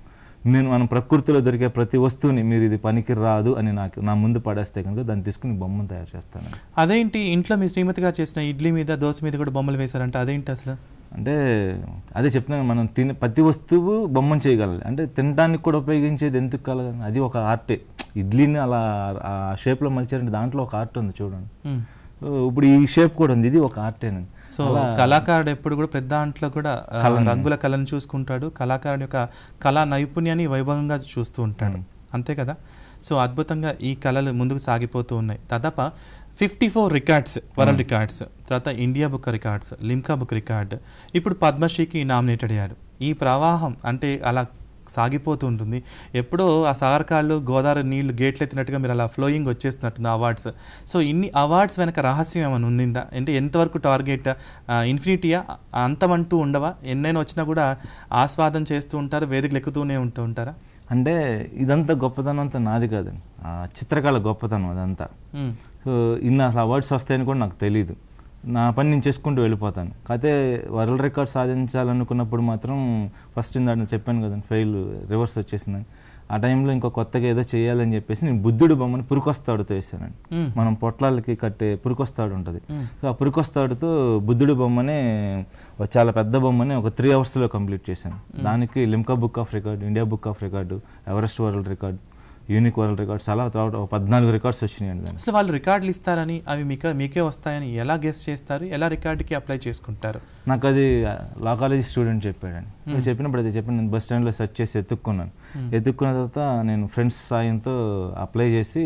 నేను మనం ప్రకృతిలో దొరికే ప్రతి వస్తువుని మీరు ఇది పనికి రాదు అని నాకు నా ముందు పడేస్తే కనుక దాన్ని తీసుకుని బొమ్మను తయారు చేస్తాను అదేంటి ఇంట్లో మీ శ్రీమతి గారు చేసిన ఇడ్లీ మీద దోశ మీద కూడా బొమ్మలు వేశారంట అదేంటి అసలు అంటే అదే చెప్తున్నాను మనం తినే ప్రతి వస్తువు బొమ్మను చేయగలగాలి అంటే తినడానికి కూడా ఉపయోగించేది ఎందుకు కలగాలి అది ఒక ఆర్టే ఇడ్లీని అలా ఆ షేప్లో మలిచారంటే దాంట్లో ఒక ఆర్ట్ ఉంది చూడండి మ్మ్. సో ఇప్పుడు ఈ షేప్ కూడా ఉంది ఇది ఒక ఆర్టేనండి సో కళాకారుడు ఎప్పుడు కూడా పెద్ద దాంట్లో కూడా ఆ, రంగుల కళను చూసుకుంటాడు కళాకారుడి యొక్క కళా నైపుణ్యాన్ని వైభవంగా చూస్తూ ఉంటాడు అంతే కదా సో అద్భుతంగా ఈ కళలు ముందుకు సాగిపోతూ ఉన్నాయి దాదాపు fifty four records world records తర్వాత India book records Limca book record ఇప్పుడు పద్మశ్రీకి నామినేటెడ్ అయ్యాడు ఈ ప్రవాహం అంటే అలా సాగిపోతూ ఉంటుంది ఎప్పుడో ఆ సాగరకాళ్ళు గోదావరి నీళ్లు గేట్లు ఎత్తినట్టుగా మీరు అలా ఫ్లోయింగ్ వచ్చేస్తున్నట్టుంది అవార్డ్స్ సో ఇన్ని అవార్డ్స్ వెనక రహస్యం ఏమైనా ఉండిందా అంటే ఎంతవరకు టార్గెట్ ఇన్ఫినిటీయా అంతమంటూ ఉండవా ఎన్నైనా వచ్చినా కూడా ఆస్వాదం చేస్తూ ఉంటారు వేదికలు ఎక్కుతూనే ఉంటూ ఉంటారా అంటే ఇదంతా గొప్పతనం అంతా నాది కాదండి ఆ చిత్రకళ గొప్పతనం అదంతా మ్మ్. సో ఇన్ని అసలు అవార్డ్స్ వస్తాయని కూడా నాకు తెలియదు నా పని నేను చేసుకుంటూ వెళ్ళిపోతాను కాకపోతే వరల్డ్ రికార్డ్ సాధించాలనుకున్నప్పుడు మాత్రం ఫస్ట్ ఇందాక చెప్పాను కదండి ఫెయిల్ రివర్స్ వచ్చేసిందని ఆ టైంలో ఇంకో కొత్తగా ఏదో చేయాలని చెప్పేసి నేను బుద్ధుడు బొమ్మని పురుకొస్తాడుతో వేసానండి మ్మ్. మనం పొట్లాలకి కట్టే పురుకొస్తాడు ఉంటుంది మ్మ్. సో ఆ పురుకొస్తాడుతో బుద్ధుడి బొమ్మని ఒక చాలా పెద్ద బొమ్మని ఒక త్రీ అవర్స్లో కంప్లీట్ చేశాను దానికి Limca book of record India book of record Everest world record unique world records అలా తర్వాత ఒక పద్నాలుగు రికార్డ్స్ వచ్చినాయండి దానికి అసలు వాళ్ళు రికార్డులు ఇస్తారని అవి మీకే మీకే వస్తాయని ఎలా గెస్ట్ చేస్తారు ఎలా రికార్డుకి అప్లై చేసుకుంటారు నాకు అది లా కాలేజీ స్టూడెంట్ చెప్పాడండి నేను చెప్పినప్పుడు అది చెప్పి నేను బస్ స్టాండ్లో సెర్చ్ చేసి ఎత్తుక్కున్నాను ఎత్తుక్కున్న తర్వాత నేను ఫ్రెండ్స్ సాయంతో అప్లై చేసి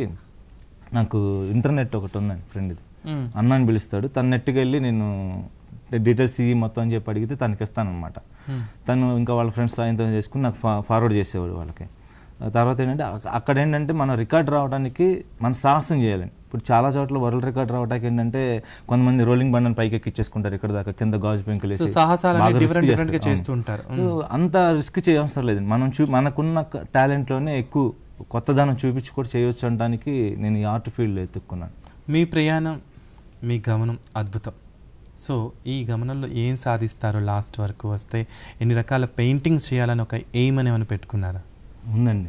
నాకు ఇంటర్నెట్ ఒకటి ఉందండి ఫ్రెండ్ ఇది మ్మ్. అన్నాని పిలుస్తాడు తన నెట్కి వెళ్ళి నేను డీటెయిల్స్ ఇవి మొత్తం అని చెప్పి అడిగితే తనకి ఇస్తానమాట మ్మ్. తను ఇంకా వాళ్ళ ఫ్రెండ్స్ సాయంతో చేసుకుని నాకు ఫా ఫార్వర్డ్ చేసేవాడు వాళ్ళకి ఆ తర్వాత ఏంటంటే అక్క- అక్కడ ఏంటంటే మన రికార్డ్ రావడానికి మన సాహసం చేయాలండి ఇప్పుడు చాలా చోట్ల వరల్డ్ రికార్డ్ రావడానికి ఏంటంటే కొంతమంది రోలింగ్ బండని పైకి ఎక్కించేసుకుంటారు ఇక్కడ దాకా కింద గాజు పెంకులు సో వేసి సాహసాలని బాగా risk different different గా చేస్తారు. చేస్తూ ఉంటారు. సో అంత రిస్క్ చేయవసరం లేదు మనం చూ మనకున్న టాలెంట్లోనే ఎక్కువ కొత్తదనం చూపించి కూడా చేయొచ్చు అనడానికి నేను ఈ ఆర్ట్ ఫీల్డ్లో ఎత్తుక్కున్నాను మీ ప్రయాణం మీ గమనం అద్భుతం సో ఈ గమనంలో ఏం సాధిస్తారు లాస్ట్ వరకు వస్తే ఎన్ని రకాల పెయింటింగ్స్ చేయాలని ఒక ఎయిమ్ అని ఏమైనా పెట్టుకున్నారా ఉందండి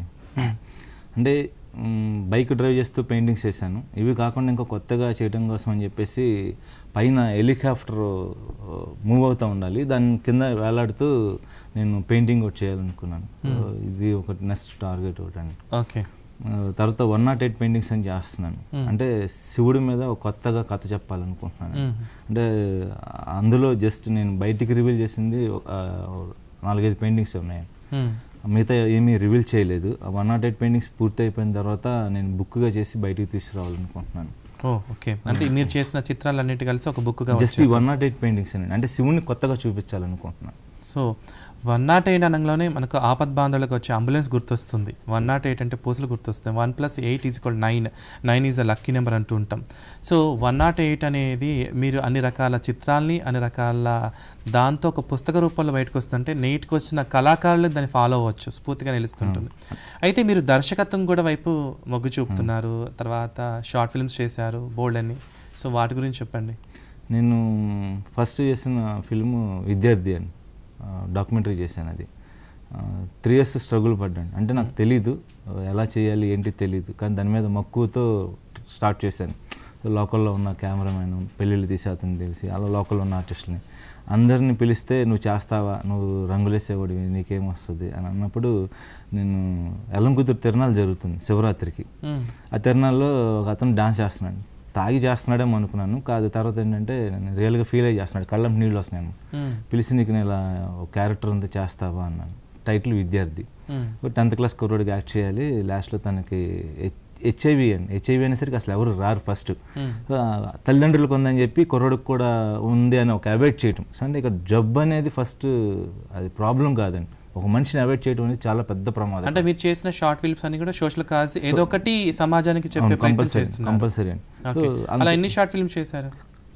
అంటే మ్, బైక్ డ్రైవ్ చేస్తూ పెయింటింగ్స్ చేశాను ఇవి కాకుండా ఇంకా కొత్తగా చేయడం కోసం అని చెప్పేసి పైన హెలికాప్టర్ మూవ్ అవుతూ ఉండాలి దాని కింద వేలాడుతూ నేను పెయింటింగ్ ఒకటి చేయాలనుకున్నాను సో ఇది ఒక నెక్స్ట్ టార్గెట్ ఒకటి అండి ఓకే ఆ, తర్వాత వన్ నాట్ ఎయిట్ పెయింటింగ్స్ అని చేస్తున్నాను అంటే శివుడి మీద ఒక కొత్తగా కథ చెప్పాలనుకుంటున్నాను మ్మ్. అంటే అందులో జస్ట్ నేను బయటికి రివీల్ చేసింది ఒక, ఆ, నాలుగైదు పెయింటింగ్స్ ఉన్నాయి మిగతా ఏమీ రివీల్ చేయలేదు ఆ వన్ నాట్ ఎయిట్ పెయింటింగ్స్ పూర్తి అయిపోయిన తర్వాత నేను బుక్గా చేసి బయటికి తీసుకురావాలనుకుంటున్నాను ఓ ఓకే అంటే మీరు చేసిన చిత్రాలన్నిటి కలిసి ఒక బుక్గా జస్ట్ ఈ వన్ నాట్ ఎయిట్ పెయింటింగ్స్ అండి అంటే శివుని కొత్తగా చూపించాలనుకుంటున్నాను సో వన్ నాట్ ఎయిట్ అనగానే మనకు ఆపద్ బాంధవులకు వచ్చే అంబులెన్స్ గుర్తొస్తుంది వన్ నాట్ ఎయిట్ అంటే పూసలు గుర్తొస్తుంది one plus eight is equal nine nine is a lucky number అంటూ ఉంటాం సో వన్ నాట్ ఎయిట్ అనేది మీరు అన్ని రకాల చిత్రాల్ని అన్ని రకాల దాంతో ఒక పుస్తక రూపంలో బయటకు వస్తుంటే నేటికి వచ్చిన కళాకారులు దాన్ని ఫాలో అవ్వచ్చు స్ఫూర్తిగా నిలుస్తుంటుంది అయితే మీరు దర్శకత్వం కూడా వైపు మొగ్గు చూపుతున్నారు తర్వాత షార్ట్ ఫిల్మ్స్ చేశారు బోల్డ్ అని సో వాటి గురించి చెప్పండి నేను ఫస్ట్ చేసిన ఫిల్మ్ విద్యార్థి అని డాక్యుమెంటరీ చేశాను అది త్రీ ఇయర్స్ స్ట్రగుల్ పడ్డాను అంటే నాకు తెలీదు ఆ, ఎలా చేయాలి ఏంటి తెలీదు కానీ దాని మీద మక్కువతో స్టార్ట్ చేశాను లోకల్లో ఉన్న కెమెరామెన్ పెళ్ళిళ్ళు తీసే అతను తెలిసి అలా లోకల్లో ఉన్న ఆర్టిస్టులని అందరిని పిలిస్తే నువ్వు చేస్తావా నువ్వు రంగులేసేవాడివి నీకేం వస్తుంది అని అన్నప్పుడు నేను ఎల్లంకుతురు తిరణాలు జరుగుతుంది శివరాత్రికి మ్మ్. ఆ తిరణాల్లో ఒక అతను డాన్స్ చేస్తున్నాడు తాగి చేస్తున్నాడేమో అనుకున్నాను కాదు తర్వాత ఏంటంటే నేను రియల్గా ఫీల్ అయ్యి చేస్తున్నాడు కళ్ళం నీళ్ళు వస్తున్నాను మ్మ్. పిలిచి నీకు నేను ఇలా ఒక క్యారెక్టర్ ఉంది చేస్తావా అన్నాను టైటిల్ విద్యార్థి మ్మ్. టెన్త్ క్లాస్ కుర్రోడికి యాక్ట్ చేయాలి లాస్ట్లో తనకి హెచ్ఐవి అని హెచ్ఐవి అనేసరికి అసలు ఎవరు రారు ఫస్ట్ మ్మ్. తల్లిదండ్రులకు ఉందని చెప్పి కుర్రోడికి కూడా ఉంది అని ఒక అవాయిడ్ చేయటం సో అంటే ఇక్కడ జబ్బు అనేది ఫస్ట్ అది ప్రాబ్లం కాదండి ఒక మనిషిని అవాయిడ్ చేయడం అనేది చాలా పెద్ద ప్రమాదం అంటే మీరు చేసిన షార్ట్ ఫిల్మ్స్ అన్ని కూడా సోషల్ కాజ్ ఏదో ఒకటి సమాజానికి చెప్పే ప్రయత్నం కంపల్సరీ చేస్తున్నారు కంపల్సరీ అండి ఓకే సో అలా ఎన్ని షార్ట్ ఫిల్మ్స్ చేశారు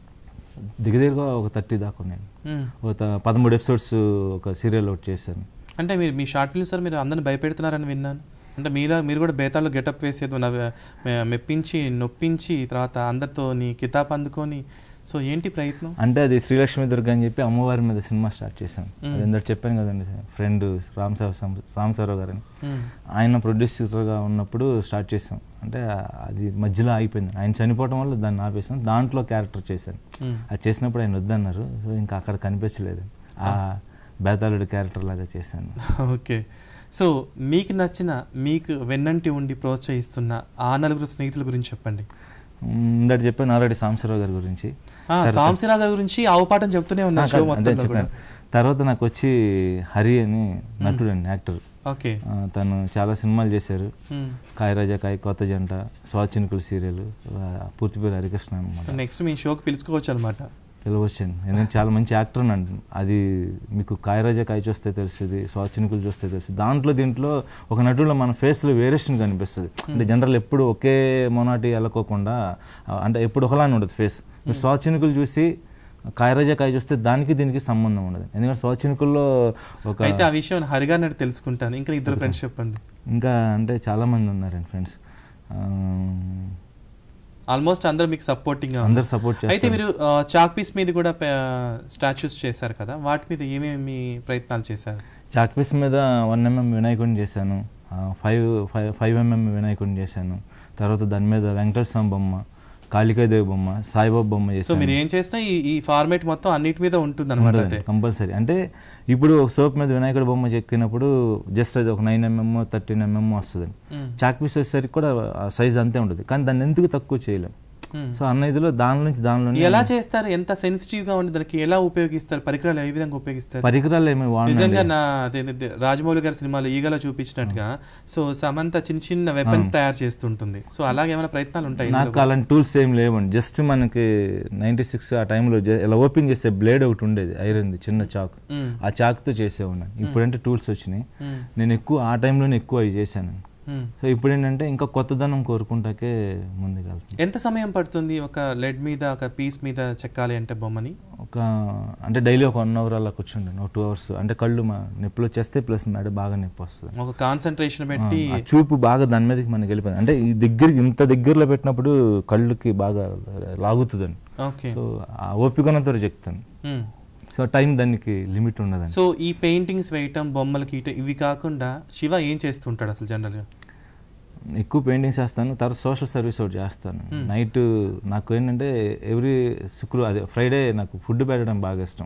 దగ్గరగా ఒక థర్టీ దాకా ఉన్నాయండి మ్మ్. ఒక త- పదమూడు ఎపిసోడ్స్ ఒక సీరియల్ ఒకటి చేశాను అంటే మీరు మీ షార్ట్ ఫిల్మ్స్ సార్ మీరు అందరిని భయపెడుతున్నారని విన్నాను అంటే మీలా మీరు కూడా బేతాల్లో గెటప్ వేసేది నవ్వ- మె- మెప్పించి నొప్పించి తర్వాత అందరితో నీ కితాబ్ అందుకొని సో ఏంటి ప్రయత్నం అంటే అది శ్రీలక్ష్మి దుర్గ అని చెప్పి అమ్మవారి మీద సినిమా స్టార్ట్ చేశాను మ్మ్. అది ఎందుకు చెప్పాను కదండి ఫ్రెండ్ రామ్ సాంబశివరావు గారని మ్మ్. ఆయన ప్రొడ్యూసర్గా ఉన్నప్పుడు స్టార్ట్ చేసాం అంటే అది మధ్యలో ఆగిపోయింది ఆయన చనిపోవడం వల్ల దాన్ని ఆపేసాం దాంట్లో క్యారెక్టర్ చేశాను మ్మ్. అది చేసినప్పుడు ఆయన వద్దన్నారు సో ఇంకా అక్కడ కనిపించలేదు ఆ బేతాళుడి క్యారెక్టర్ లాగా చేశాను ఓకే సో మీకు నచ్చిన మీకు వెన్నంటి ఉండి ప్రోత్సహిస్తున్న ఆ నలుగురు స్నేహితుల గురించి చెప్పండి ఇందాక చెప్పాను ఆల్రెడీ సాంబశివరావు గారి గురించి ఆ, తర్వాత- సాంబశివరావు గారి గురించి ఆవుపాఠం చెప్తూనే ఆ, ఉన్నారు షో కాదు, అదే మొత్తంలో కూడా చెప్పాను తర్వాత నాకు వచ్చి హరి అని నటుడు అండి యాక్టర్ ఓకే ఆ, తను చాలా సినిమాలు చేశారు మ్మ్. కాయ రాజా కాయ కొత్త జంట స్వాచినుకుల సీరియల్ పూర్తి పేరు హరికృష్ణ సో అనమాట నెక్స్ట్ మీ షోకి పిలుచుకోవచ్చు అనమాట పిలవచ్చండి ఎందుకంటే చాలా మంచి యాక్టర్ అండి అది మీకు కాయరాజా కాయ చూస్తే తెలుస్తుంది స్వాచినుకులు చూస్తే తెలుస్తుంది దాంట్లో దీంట్లో ఒక నటుల్లో మన ఫేస్లో వేరియేషన్ కనిపిస్తుంది అంటే జనరల్ ఎప్పుడు ఒకే మొనాటి వెళ్ళకోకుండా ఆ, అంటే ఎప్పుడు ఒకలానే ఉండదు ఫేస్ మీరు స్వాచినుకులు చూసి కాయరాజా కాయ చూస్తే దానికి దీనికి సంబంధం ఉండదు ఎందుకంటే స్వాచినుకుల్లో ఒక అయితే ఆ విషయం హరిగా నేను తెలుసుకుంటాను ఇంకా ఇద్దరు ఫ్రెండ్స్ చెప్పండి ఇంకా అంటే చాలా మంది ఉన్నారండి ఫ్రెండ్స్ ఆల్మోస్ట్ అందరూ మీకు సపోర్టింగ్ అందరు సపోర్ట్ అయితే చేస్తారు మీరు చాక్ పీస్ మీద కూడా స్టాచ్యూస్ చేశారు కదా వాటి మీద ఏమేమి ప్రయత్నాలు చేశారు చాక్ పీస్ మీద వన్ ఎంఎం వినాయకుడిని చేశాను ఫైవ్ ఫైవ్ ఫైవ్ ఎంఎం వినాయకుడిని చేశాను తర్వాత దాని మీద వెంకటేశ్వర స్వామి బొమ్మ కాళికాదేవి బొమ్మ సాయిబాబా బొమ్మ సో చేశాను మీరు ఏం చేసినా ఈ ఈ ఫార్మేట్ మొత్తం అన్నిటి మీద ఉంటుంది అనమాట అయితే కంపల్సరీ అంటే ఇప్పుడు ఒక సోప్ మీద వినాయకుడి బొమ్మ చెక్కినప్పుడు జస్ట్ అది ఒక నైన్ ఎంఎం థర్టీన్ ఎంఎం వస్తుంది మ్మ్. చాక్ పీస్ వచ్చేసరికి కూడా సైజ్ అంతే ఉంటుంది కానీ దాన్ని ఎందుకు తక్కువ చేయలేం మ్మ్. సో అన్న ఇదిలో దాని నుంచి దానిలో ఎలా చేస్తారు ఎంత సెన్సిటివ్ గా ఉంది దానికి ఎలా ఉపయోగిస్తారు పరికరాలు ఏ విధంగా ఉపయోగిస్తారు పరికరాలు ఏమి నిజంగా వాడినండి నా అదేంటి రాజమౌళి గారి సినిమాలో ఈగలో చూపించినట్టుగా సో సమంత చిన్న చిన్న వెపన్స్ తయారు చేస్తుంటుంది సో అలాగే ఏమైనా ప్రయత్నాలు ఉంటాయి నాకు అలాంటి టూల్స్ ఏం లేవండి జస్ట్ మనకి నైంటీ సిక్స్ ఆ టైంలో ఇలా ఓపెన్ చేసే బ్లేడ్ ఒకటి ఉండేది ఐరన్ది చిన్న చాక్ ఆ చాక్తో చేసేవాడిని ఇప్పుడంటే టూల్స్ వచ్చినాయి నేను ఎక్కువ ఆ టైంలోనే ఎక్కువ అవి చేశాను సో ఇప్పుడు ఏంటంటే ఇంకా కొత్తదనం కోరుకుంటాకే ముందుకు వెళ్తాను ఎంత సమయం పడుతుంది ఒక లెడ్ మీద ఒక పీస్ మీద చెక్కాలి అంటే బొమ్మని ఒక అంటే డైలీ ఒక వన్ అవర్ అలా కూర్చుంటాను ఒక టూ అవర్స్ అంటే కళ్ళు మా నొప్పులు వచ్చేస్తే ప్లస్ మెడ బాగా నొప్పి వస్తుంది ఒక కాన్సన్ట్రేషన్ పెట్టి ఆ చూపు బాగా దాని మీదకి మనకి వెళ్ళిపోయింది అంటే ఈ దగ్గరికి ఇంత దగ్గరలో పెట్టినప్పుడు కళ్ళుకి బాగా లాగుతుందండి ఓకే సో ఆ ఓపికనంతో చెప్తాను సో టైం దానికి లిమిట్ ఉండదండి సో ఈ పెయింటింగ్స్ వేయటం బొమ్మలు గీయటం ఇవి కాకుండా శివ ఏం చేస్తుంటాడు అసలు జనరల్ గా ఎక్కువ పెయింటింగ్స్ చేస్తాను తర్వాత సోషల్ సర్వీస్ ఒకటి చేస్తాను నైట్ నాకు ఏంటంటే ఎవ్రీ శుక్రవారం అదే ఫ్రైడే నాకు ఫుడ్ పెట్టడం బాగా ఇష్టం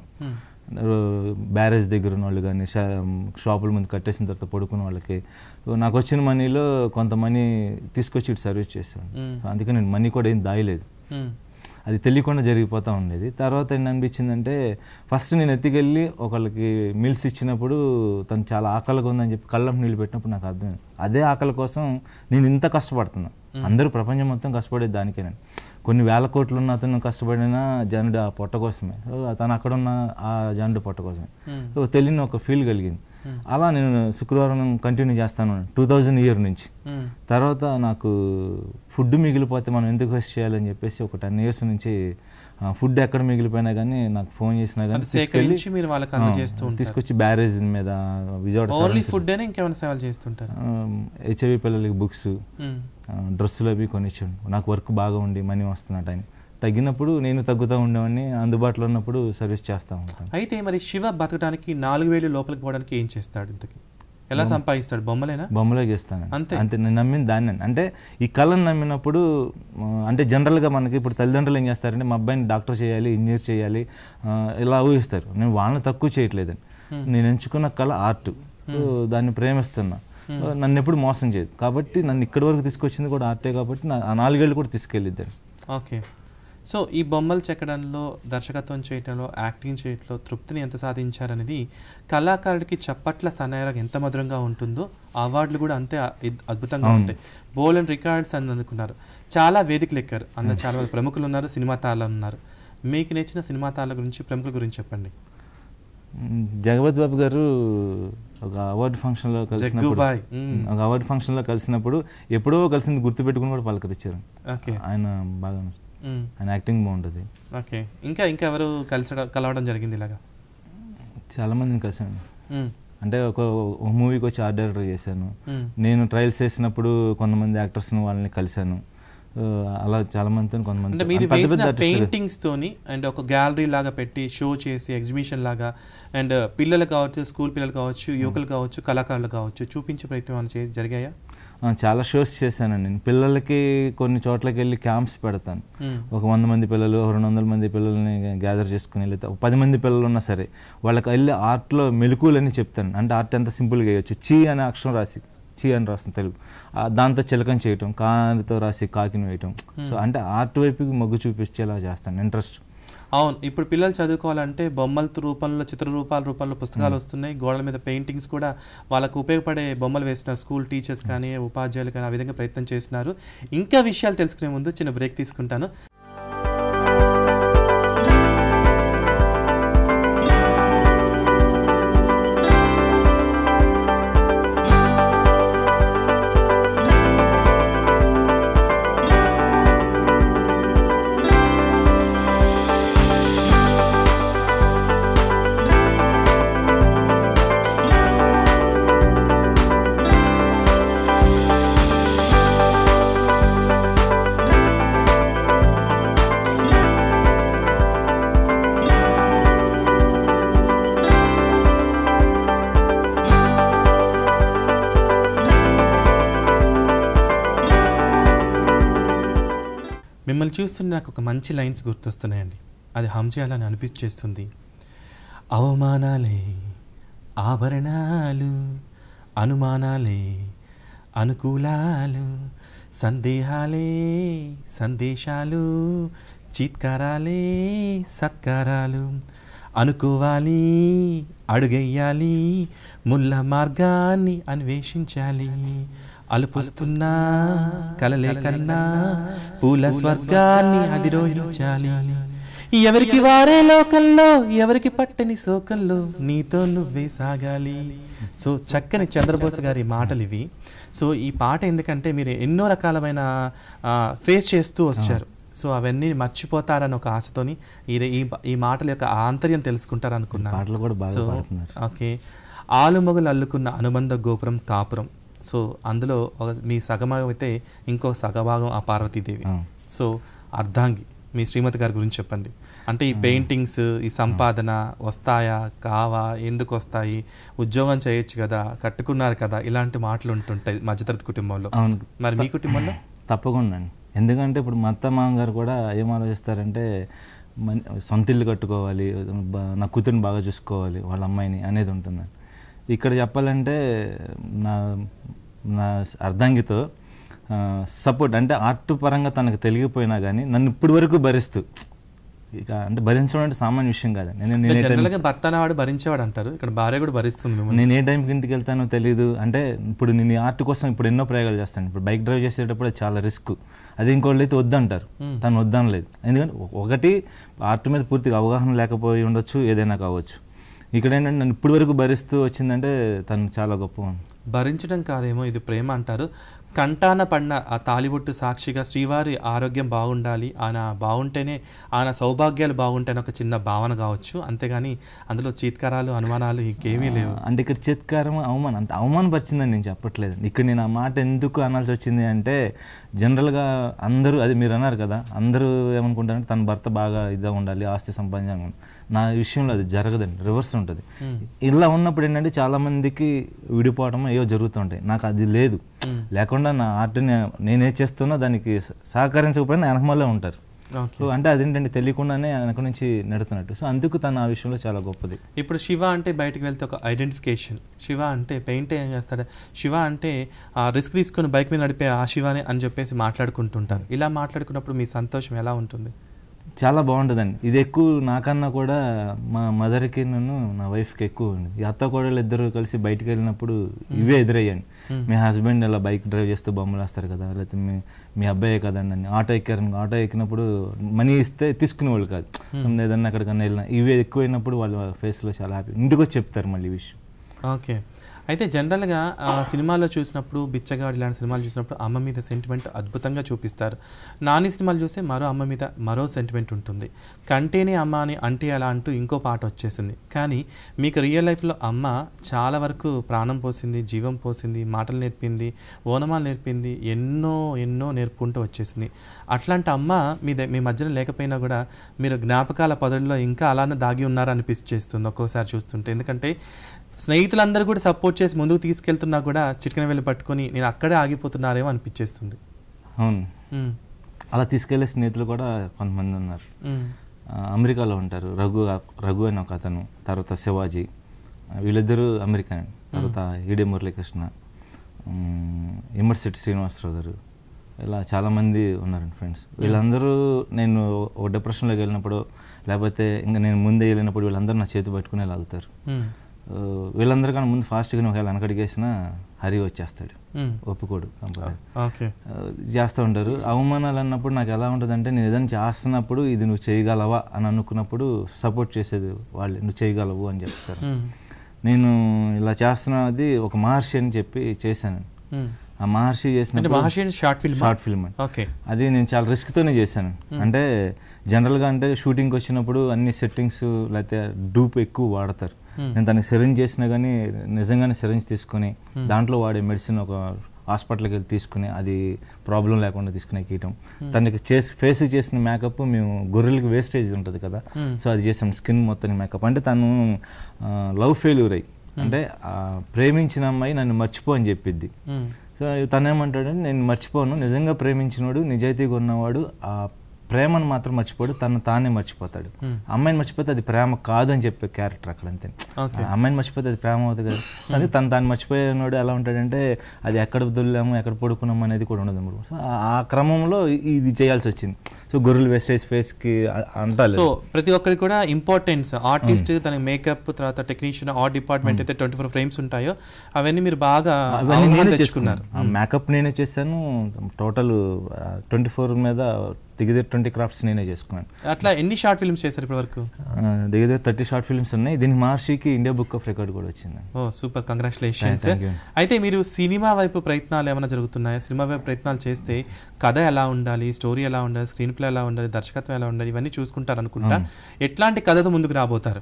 బ్యారేజ్ దగ్గర ఉన్న వాళ్ళు కానీ షాపుల ముందు కట్టేసిన తర్వాత పడుకున్న వాళ్ళకి సో నాకు వచ్చిన మనీలో కొంత మనీ తీసుకొచ్చి ఇటు సర్వీస్ చేశాను మ్మ్. సో అందుకే నేను మనీ కూడా ఏం దాయలేదు అది తెలియకుండా జరిగిపోతూ ఉండేది తర్వాత ఏంటి అనిపించిందంటే ఫస్ట్ నేను ఎత్తికెళ్ళి ఒకళ్ళకి మిల్స్ ఇచ్చినప్పుడు తను చాలా ఆకలిగా ఉందని చెప్పి కళ్ళం నీళ్ళు పెట్టినప్పుడు నాకు అర్థమైంది అదే ఆకలి కోసం నేను ఇంత కష్టపడుతున్నా అందరూ ప్రపంచం మొత్తం కష్టపడేది దానికేనండి కొన్ని వేల కోట్లు ఉన్న అతను కష్టపడిన జనుడు ఆ పొట్ట కోసమే సో తను అక్కడ ఉన్న ఆ జనుడు పొట్ట కోసమే సో తెలియని ఒక ఫీల్ కలిగింది అలా నేను శుక్రవారం కంటిన్యూ చేస్తాను టూ థౌజండ్ ఇయర్ నుంచి తర్వాత నాకు ఫుడ్ మిగిలిపోతే మనం ఎందుకు వేస్ట్ చేయాలని చెప్పేసి ఒక టెన్ ఇయర్స్ నుంచి ఫుడ్ ఎక్కడ మిగిలిపోయినా కానీ నాకు ఫోన్ చేసినా కానీ అది సేకరించి మీరు వాళ్ళకి అందజేస్తూ ఉంటారు. తీసుకొచ్చి బ్యారేజ్ మీద విజయవాడ ఓన్లీ ఫుడ్ అయినా ఇంకేమైనా సేవలు చేస్తుంటారు హెచ్ఐవి పిల్లలకి బుక్స్ మ్మ్. డ్రెస్సులు అవి కొనిచ్చాడు నాకు వర్క్ బాగా ఉండి మనీ వస్తున్న టైం తగ్గినప్పుడు నేను తగ్గుతూ ఉండేవాడిని అందుబాటులో ఉన్నప్పుడు సర్వీస్ చేస్తూ ఉంటాను అయితే మరి శివ బతకడానికి నాలుగు వేలు లోపలికి పోవడానికి ఏం చేస్తాడు ఇంతకి ఎలా సంపాదిస్తాడు బొమ్మలేనా బొమ్మలో గీస్తాను అంతే. అంతే నేను నమ్మిన దాన్ని అంటే ఈ కళను నమ్మినప్పుడు ఆ, అంటే జనరల్గా మనకి ఇప్పుడు తల్లిదండ్రులు ఏం చేస్తారంటే మా అబ్బాయిని డాక్టర్ చేయాలి ఇంజనీర్ చేయాలి ఆ, ఇలా ఊహిస్తారు నేను వాళ్ళని తక్కువ చేయట్లేదండి నేను ఎంచుకున్న కళ ఆర్ట్ దాన్ని ప్రేమిస్తున్నా సో నన్ను ఎప్పుడు మోసం చేయదు కాబట్టి నన్ను ఇక్కడి వరకు తీసుకొచ్చింది కూడా ఆర్టే కాబట్టి నా- ఆ నాలుగేళ్ళు కూడా తీసుకెళ్ళిద్దండి ఓకే సో ఈ బొమ్మలు చెక్కడంలో దర్శకత్వం చేయడంలో యాక్టింగ్ చేయడంలో తృప్తిని ఎంత సాధించారనేది కళాకారుడికి చప్పట్ల సన్నాయాలకు ఎంత మధురంగా ఉంటుందో అవార్డులు కూడా అంతే అద్- అద్భుతంగా ఉంటాయి బోల్ అండ్ రికార్డ్స్ అని అందుకున్నారు చాలా వేదికలు ఎక్కారు అందులో చాలా మంది ప్రముఖులు ఉన్నారు సినిమా తారలు ఉన్నారు మీకు నచ్చిన సినిమా తారల గురించి ప్రముఖుల గురించి చెప్పండి మ్, జగపతి బాబు గారు ఒక అవార్డు ఫంక్షన్లో కలిసినప్పుడు జగ్గుబాయ్ మ్. ఒక అవార్డు ఫంక్షన్లో కలిసినప్పుడు ఎప్పుడో కలిసింది గుర్తుపెట్టుకుని కూడా పలకరించారు ఓకే ఆయన బాగా నచ్చుతుంది. మ్. ఆయన యాక్టింగ్ బాగుంటుంది ఓకే ఇంకా ఇంకా ఎవరు కలిసడం కలవడం జరిగింది ఇలాగా చాలా మందిని కలిసాను మ్. అంటే ఒక ఒక మూవీకి వచ్చి ఆర్ట్ డైరెక్టర్ చేశాను మ్. నేను ట్రయల్స్ చేసినప్పుడు కొంతమంది యాక్టర్స్ని వాళ్ళని కలిశాను ఆ, అలా చాలా మందితో కొంతమంది అంటే మీరు పెద్ద వేసిన పెద్ద artist లు- పెయింటింగ్స్ తోని అండ్ ఒక గ్యాలరీ లాగా పెట్టి షో చేసి ఎగ్జిబిషన్ లాగా అండ్ పిల్లలు కావచ్చు స్కూల్ పిల్లలు కావచ్చు యువకులు కావచ్చు కళాకారులు కావచ్చు చూపించే ప్రయత్నం ఏమైనా చేసి జరిగాయా ఆ, చాలా షోస్ చేశానండి నేను పిల్లలకి కొన్ని చోట్లకి వెళ్ళి క్యాంప్స్ పెడతాను మ్మ్. ఒక వంద మంది పిల్లలు ఒక రెండు వందల మంది పిల్లల్ని గ్యాదర్ చేసుకుని వెళ్ళి ఒక పది మంది పిల్లలు ఉన్నా సరే వాళ్ళకి వెళ్ళి ఆర్ట్లో మెలకువలని చెప్తాను అంటే ఆర్ట్ ఎంత సింపుల్గా వేయచ్చు చీ అనే అక్షరం రాసి చీ అని రాసిన తెలుగు ఆ, దాంతో చిలకం చేయటం కానితో రాసి కాకిని వేయటం సో అంటే ఆర్ట్ వైపుకి మొగ్గు చూపించేలా చేస్తాను ఇంట్రెస్ట్ అవును ఇప్పుడు పిల్లలు చదువుకోవాలంటే బొమ్మల రూపంలో చిత్ర రూపాల రూపంలో పుస్తకాలు వస్తున్నాయి గోడల మీద పెయింటింగ్స్ కూడా వాళ్ళకు ఉపయోగపడే బొమ్మలు వేస్తున్నారు స్కూల్ టీచర్స్ కానీ ఉపాధ్యాయులు కానీ ఆ విధంగా ప్రయత్నం చేస్తున్నారు ఇంకా విషయాలు తెలుసుకునే ముందు చిన్న బ్రేక్ తీసుకుంటాను మిమ్మల్ని చూస్తుంటే నాకు ఒక మంచి లైన్స్ గుర్తొస్తున్నాయండి అది హమ్ చేయాలని అనిపించేస్తుంది అవమానాలే ఆభరణాలు అనుమానాలే అనుకూలాలు సందేహాలే సందేశాలు చీత్కారాలే సత్కారాలు అనుకోవాలి అడుగెయ్యాలి ముళ్ళ మార్గాన్ని అన్వేషించాలి అలుపుస్తున్నా కలలే కన్నా పూల స్వర్గాన్ని అధిరోహించాలి ఎవరికి వారే లోకంలో ఎవరికి పట్టని శోకంలో నీతో నువ్వే సాగాలి సో చక్కని చంద్రబోస్ గారి మాటలు ఇవి సో ఈ పాట ఎందుకంటే మీరు ఎన్నో రకాలమైన ఫేస్ చేస్తూ వచ్చారు సో అవన్నీ మర్చిపోతారని ఒక ఆశతోని ఈ ఈ ఈ మాటల యొక్క ఆంతర్యం తెలుసుకుంటారనుకున్నాను పాటలు కూడా బాగా సో పాడుతున్నారు ఓకే ఆలుమొగలు అల్లుకున్న అనుబంధ గోపురం కాపురం సో అందులో ఒక మీ సగభాగం అయితే ఇంకో సగభాగం ఆ పార్వతీదేవి ఆ. సో అర్ధాంగి మీ శ్రీమతి గారి గురించి చెప్పండి అంటే ఈ పెయింటింగ్స్ ఈ సంపాదన వస్తాయా కావా ఎందుకు వస్తాయి ఉద్యోగం చేయొచ్చు కదా కట్టుకున్నారు కదా ఇలాంటి మాటలు ఉంటుంటాయి మధ్యతరగతి కుటుంబంలో అవును మరి మీ కుటుంబంలో తప్పకుండా అండి ఎందుకంటే ఇప్పుడు మా అత్త మామగారు కూడా ఏం ఆలోచిస్తారంటే మన్- సొంత ఇల్లు కట్టుకోవాలి బా- నా కూతురిని బాగా చూసుకోవాలి వాళ్ళ అమ్మాయిని అనేది ఉంటుందండి ఇక్కడ చెప్పాలంటే నా నా అర్ధాంగితో సపోర్ట్ అంటే ఆర్ట్ పరంగా తనకు తెలియకపోయినా కానీ నన్ను ఇప్పటి వరకు భరిస్తూ ఇక అంటే భరించడం అంటే సామాన్య విషయం కాదండి నేను నేను ఏ టైం- జనరల్ గా భర్త అనేవాడు భరించేవాడు అంటారు ఇక్కడ భార్య కూడా భరిస్తుంది మిమ్మల్ని నేను ఏ టైంకి ఇంటికి వెళ్తానో తెలియదు అంటే ఇప్పుడు నేను ఈ ఆర్ట్ కోసం ఇప్పుడు ఎన్నో ప్రయోగాలు చేస్తాను ఇప్పుడు బైక్ డ్రైవ్ చేసేటప్పుడు అది చాలా రిస్క్ అది ఇంకోళ్ళు అయితే వద్దంటారు తను వద్దనలేదు ఎందుకంటే ఒ- ఒకటి ఆర్ట్ మీద పూర్తిగా అవగాహన లేకపోయి ఉండొచ్చు ఏదైనా కావచ్చు ఇక్కడ ఏంటంటే నన్ను ఇప్పటి వరకు భరిస్తూ వచ్చిందంటే తను చాలా గొప్ప భరించడం కాదేమో ఇది ప్రేమ అంటారు కంటాన పడిన ఆ తాలిబొట్టు సాక్షిగా శ్రీవారి ఆరోగ్యం బాగుండాలి ఆయన బాగుంటేనే ఆయన సౌభాగ్యాలు బాగుంటేనే ఒక చిన్న భావన కావచ్చు అంతేగాని అందులో చీత్కారాలు అనుమానాలు ఇంకేమీ లేవు అంటే ఇక్కడ చిత్కారం అవమానం అంటే అవమానపరిచిందని నేను చెప్పట్లేదు ఇక్కడ నేను ఆ మాట ఎందుకు అనాల్సి వచ్చింది అంటే జనరల్గా అందరూ అది మీరు అన్నారు కదా అందరూ ఏమనుకుంటారంటే తన భర్త బాగా ఇదిగా ఉండాలి ఆస్తి సంపాదించాలి నా విషయంలో అది జరగదండి రివర్స్ ఉంటుంది ఇలా ఉన్నప్పుడు ఏంటంటే చాలా మందికి విడిపోవడం ఏవో జరుగుతుంటాయి నాకు అది లేదు లేకుండా నా ఆర్ట్ని నేనే చేస్తున్నా దానికి స- సహకరించకపోయినా వెనకమల్లే ఉంటారు ఓకే సో అంటే అదేంటంటే తెలియకుండానే వెనక నుంచి నెడుతున్నట్టు సో అందుకు తను ఆ విషయంలో చాలా గొప్పది ఇప్పుడు శివ అంటే బయటకు వెళ్తే ఒక ఐడెంటిఫికేషన్ శివ అంటే పెయింట్ ఏం చేస్తాడు శివ అంటే ఆ రిస్క్ తీసుకొని బైక్ మీద నడిపే ఆ శివానే అని చెప్పేసి మాట్లాడుకుంటుంటారు ఇలా మాట్లాడుకున్నప్పుడు మీ సంతోషం ఎలా ఉంటుంది చాలా బాగుంటుందండి ఇది ఎక్కువ నాకన్నా కూడా మా మదర్కి నన్ను నా వైఫ్కి ఎక్కువ ఉంది ఈ అత్త కోడలు ఇద్దరు కలిసి బయటికి వెళ్ళినప్పుడు ఇవే ఎదురయ్యండి మీ హస్బెండ్ ఇలా బైక్ డ్రైవ్ చేస్తూ బొమ్మలు వేస్తారు కదా లేకపోతే మీ మీ అబ్బాయే కదండి అని ఆటో ఎక్కారు ఆటో ఎక్కినప్పుడు మనీ ఇస్తే తీసుకునేవాళ్ళు కాదు ఏదన్నా ఎక్కడికన్నా వెళ్ళినా ఇవే ఎక్కువైనప్పుడు వాళ్ళ ఫేస్లో చాలా హ్యాపీ ఇంటికి వచ్చి చెప్తారు మళ్ళీ ఈ విషయం ఓకే అయితే జనరల్గా ఆ, సినిమాలో చూసినప్పుడు బిచ్చగాడు ఇలాంటి సినిమాలు చూసినప్పుడు అమ్మ మీద సెంటిమెంట్ అద్భుతంగా చూపిస్తారు నాని సినిమాలు చూస్తే మరో అమ్మ మీద మరో సెంటిమెంట్ ఉంటుంది కంటేనే అమ్మ అని అంటే అలా అంటూ ఇంకో పాట వచ్చేసింది కానీ మీకు రియల్ లైఫ్లో అమ్మ చాలా వరకు ప్రాణం పోసింది జీవం పోసింది మాటలు నేర్పింది ఓనమాలు నేర్పింది ఎన్నో ఎన్నో నేర్పుకుంటూ వచ్చేసింది అట్లాంటి అమ్మ మీ ద- మీ మధ్యన లేకపోయినా కూడా మీరు జ్ఞాపకాల పదవిలో ఇంకా అలానే దాగి ఉన్నారా అనిపిస్తుంది ఒక్కోసారి చూస్తుంటే ఎందుకంటే స్నేహితులందరూ కూడా సపోర్ట్ చేసి ముందుకు తీసుకెళ్తున్నా కూడా చిటికెన వెళ్ళి పట్టుకొని నేను అక్కడే ఆగిపోతున్నారేమో అనిపించేస్తుంది అవును ఉమ్, అలా తీసుకెళ్లే స్నేహితులు కూడా కొంతమంది ఉన్నారు ఉమ్, ఆ, అమెరికాలో ఉంటారు రఘు రఘు అని ఒక అతను తర్వాత శివాజీ ఆ, వీళ్ళిద్దరూ అమెరికా తర్వాత ఈడే మురళీకృష్ణ ఉమ్, ఇమ్మర్సిటీ శ్రీనివాసరావు గారు ఇలా చాలామంది ఉన్నారండి ఫ్రెండ్స్ వీళ్ళందరూ నేను ఒక డిప్రెషన్లోకి వెళ్ళినప్పుడు లేకపోతే ఇంకా నేను ముందే వెళ్ళినప్పుడు వీళ్ళందరూ నా చేతి పట్టుకునే లాగుతారు ఉమ్, ఆ, వీళ్ళందరికన్నా ముందు ఫాస్ట్గా ఒకవేళ వెనకడిగేసినా హరి వచ్చేస్తాడు ఉమ్. ఒప్పుకోడు కంపల్సరీ ఓకే ఆ, చేస్తూ ఉంటారు అవమానాలు అన్నప్పుడు నాకు ఎలా ఉంటుందంటే నేను ఏదైనా చేస్తున్నప్పుడు ఇది నువ్వు చేయగలవా అని అనుకున్నప్పుడు సపోర్ట్ చేసేది వాళ్ళు నువ్వు చేయగలవు అని చెప్తారు ఉమ్, నేను ఇలా చేస్తున్నది ఒక మహర్షి అని చెప్పి చేశాను ఉమ్. ఆ మహర్షి అంటే చేసిన Maharshi short film short film అని ఓకే అది నేను చాలా రిస్క్తోనే చేశాను అంటే జనరల్గా అంటే షూటింగ్కి వచ్చినప్పుడు అన్ని సెట్టింగ్స్ లేకపోతే డూప్ ఎక్కువ వాడతారు నేను తనకి సిరింజ్ చేసినా కానీ నిజంగానే సిరింజ్ తీసుకొని దాంట్లో వాడే మెడిసిన్ ఒక హాస్పిటల్కి వెళ్ళి తీసుకుని అది ప్రాబ్లం లేకుండా తీసుకునే కీటం తనకి చేసి ఫేస్కి చేసిన మేకప్ మేము గొర్రెలకి వేస్టేజ్ ఉంటుంది కదా సో అది చేసాం స్కిన్ మొత్తం మేకప్ అంటే తను లవ్ ఫెయిల్యూర్ అయ్యి అంటే ఆ, ప్రేమించిన అమ్మాయి నన్ను మర్చిపో అని చెప్పిద్ది ఉమ్, సో తనేమంటాడంటే నేను మర్చిపోను నిజంగా ప్రేమించినోడు నిజాయితీగా ఉన్నవాడు ఆ ప్రేమను మాత్రం మర్చిపోడు తను తానే మర్చిపోతాడు అమ్మాయిని మర్చిపోతే అది ప్రేమ కాదు అని చెప్పే క్యారెక్టర్ అక్కడ అంతే Okay. ఆ అమ్మాయిని మర్చిపోతే అది ప్రేమ అవుతుంది కదా సో అది తను తాను మర్చిపోయినోడు ఎలా ఉంటాడంటే అది ఎక్కడ దొల్లాము ఎక్కడ పడుకున్నాము అనేది కూడా ఉండదు అన్నమాట. సో ఆ- ఆ క్రమంలో ఇది చేయాల్సి వచ్చింది సో గొర్రెలు వేస్టేజ్ ఫేస్కి అంటారు సో ప్రతి ఒక్కరికి కూడా ఇంపార్టెన్స్ ఆర్టిస్ట్ తన మేకప్ తర్వాత టెక్నీషియన్ ఆర్ట్ డిపార్ట్మెంట్ అయితే ట్వంటీ ఫోర్ ఫ్రేమ్స్ ఉంటాయో అవన్నీ మీరు బాగా అవన్నీ అవగాహన నేనే తెచ్చుకున్నారు చేసుకున్నాను మేకప్ నేనే చేశాను టోటల్ ట్వంటీ ఫోర్ మీద దిగిదే ట్వంటీ క్రాఫ్ట్స్ నేనే చేసుకున్నాను అట్లా ఎన్ని షార్ట్ ఫిల్మ్స్ చేశారు ఇప్పటి వరకు ఆ, దగ్గర దగ్గర థర్టీ షార్ట్ ఫిల్మ్స్ ఉన్నాయి దీనికి మహర్షికి ఇండియా బుక్ ఆఫ్ రికార్డ్ కూడా వచ్చింది ఓ సూపర్ కంగ్రాచులేషన్స్ Thank you. అయితే మీరు సినిమా వైపు ప్రయత్నాలు ఏమైనా జరుగుతున్నాయా సినిమా వైపు ప్రయత్నాలు చేస్తే కథ ఎలా ఉండాలి స్టోరీ ఎలా ఉండాలి స్క్రీన్ ప్లే ఎలా ఉండాలి దర్శకత్వం ఎలా ఉండాలి ఇవన్నీ చూసుకుంటారు అనుకుంటా ఎట్లాంటి కథతో ముందుకు రాబోతారు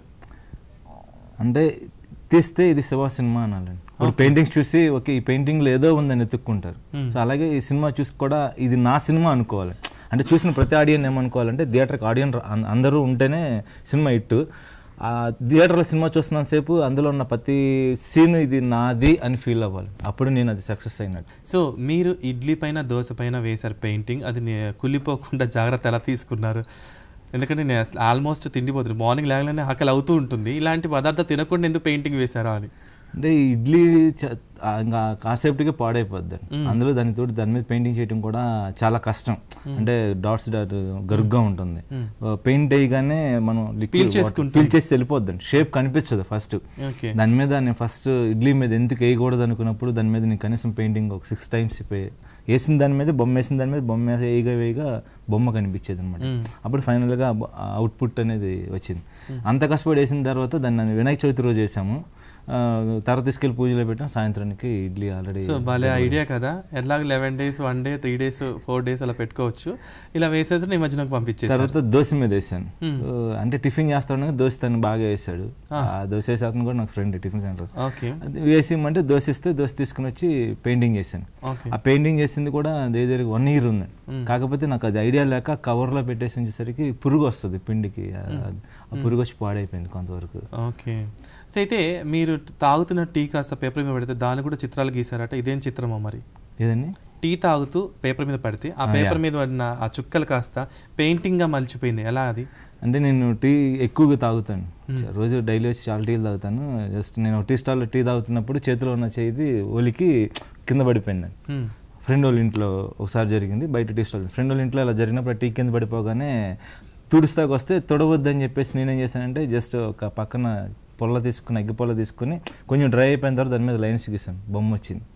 అంటే తీస్తే ఇది శివ సినిమా అనాలండి ఇప్పుడు పెయింటింగ్స్ చూసి ఓకే ఈ పెయింటింగ్లో ఏదో ఉందని ఎత్తుక్కుంటారు సో అలాగే ఈ సినిమా చూసి కూడా ఇది నా సినిమా అనుకోవాలి అంటే చూసిన ప్రతి ఆడియన్ ఏమనుకోవాలంటే థియేటర్కి ఆడియన్ అందరూ ఉంటేనే సినిమా హిట్ ఆ థియేటర్లో సినిమా చూస్తున్నంతసేపు అందులో ఉన్న ప్రతి సీన్ ఇది నాది అని ఫీల్ అవ్వాలి అప్పుడు నేను అది సక్సెస్ అయినట్టు సో మీరు ఇడ్లీ పైన దోశ పైన వేశారు పెయింటింగ్ అది నే- కుళ్ళిపోకుండా జాగ్రత్త ఎలా తీసుకున్నారు ఎందుకంటే నేను అసలు ఆల్మోస్ట్ తిండిపోతుంది మార్నింగ్ లేగలనే ఆకలి అవుతూ ఉంటుంది ఇలాంటి పదార్థం తినకుండా ఎందుకు పెయింటింగ్ వేశారా అని అంటే ఈ ఇడ్లీ చ- ఆ ఇంకా కాసేపటికే పాడైపోద్ది అందులో దాని తోటి దాని మీద పెయింటింగ్ చేయడం కూడా చాలా కష్టం అంటే డాట్స్ డాట్ గరుగ్గా ఉంటుంది పెయింట్ వేయగానే మనం లిక్విడ్ పీల్చేసుకుంటుంది. పీల్ చేసి వెళ్ళిపోద్ది షేప్ కనిపించదు ఫస్ట్ ఓకే దాని మీద నేను ఫస్ట్ ఇడ్లీ మీద ఎందుకు వేయకూడదు అనుకున్నప్పుడు దాని మీద నేను కనీసం పెయింటింగ్ ఒక సిక్స్ టైమ్స్ వేసిన దాని మీద బొమ్మ వేసిన దాని మీద బొమ్మ వేయగా వేయగా బొమ్మ కనిపించేది అనమాట అప్పుడు ఫైనల్గా అవుట్పుట్ అనేది వచ్చింది అంత కష్టపడి వేసిన తర్వాత దాన్ని వినాయక చవితి రోజు వేసాము ఆ, తర్వాత తీసుకెళ్ళి పూజలో పెట్టాం సాయంత్రానికి ఇడ్లీ ఆల్రెడీ సో భలే ఐడియా కదా ఎట్లాగ eleven days one day three days four days అలా పెట్టుకోవచ్చు ఇలా వేసేసి నేను మధ్యనకు పంపించేసారు తర్వాత దోశ మీద వేసాను సో, అంటే టిఫిన్ చేస్తాడు దోశ తను బాగా వేసాడు ఆ దోశ వేసే అతను కూడా నాకు ఫ్రెండ్ టిఫిన్ సెంటర్ ఓకే అది వేసి ఇమ్మంటే దోశ ఇస్తే దోశ తీసుకుని వచ్చి పెయింటింగ్ చేశాను ఓకే ఆ పెయింటింగ్ చేసింది కూడా దగ్గర వన్ ఇయర్ ఉంది కాకపోతే నాకు అది ఐడియా లేక కవర్లో పెట్టేసి ఉంచేసరికి పురుగు వస్తుంది పిండికి ఆ ఆ పురుగు వచ్చి పాడైపోయింది కొంతవరకు ఓకే సో అయితే మీరు తాగుతున్న టీ కాస్త పేపర్ మీద పెడితే దాన్ని కూడా చిత్రాలు గీసారట ఇదేం చిత్రమో మరి ఏదండి టీ తాగుతూ పేపర్ మీద పడితే ఆ పేపర్ మీద ఉన్న ఆ చుక్కలు కాస్త పెయింటింగ్ గా మలిచిపోయింది ఎలా అది అంటే నేను టీ ఎక్కువగా తాగుతాను రోజు డైలీ వచ్చి చాలా టీలు తాగుతాను జస్ట్ నేను టీ స్టాల్లో టీ తాగుతున్నప్పుడు చేతిలో ఉన్న చేతి ఒలికి కింద పడిపోయింది హ్మ్. ఫ్రెండ్ వాళ్ళ ఇంట్లో ఒకసారి జరిగింది బయట టీ స్టాల్ ఫ్రెండ్ వాళ్ళ ఇంట్లో ఇలా జరిగినప్పుడు ఆ టీ కింద పడిపోగానే తుడుస్తాకు వస్తే తొడవద్దని చెప్పేసి నేనేం చేశానంటే జస్ట్ ఒక పక్కన పొల్ల తీసుకుని అగ్గి పొల్ల తీసుకుని కొంచెం డ్రై అయిపోయిన తర్వాత దాని మీద లైన్స్ గీసాను బొమ్మ వచ్చింది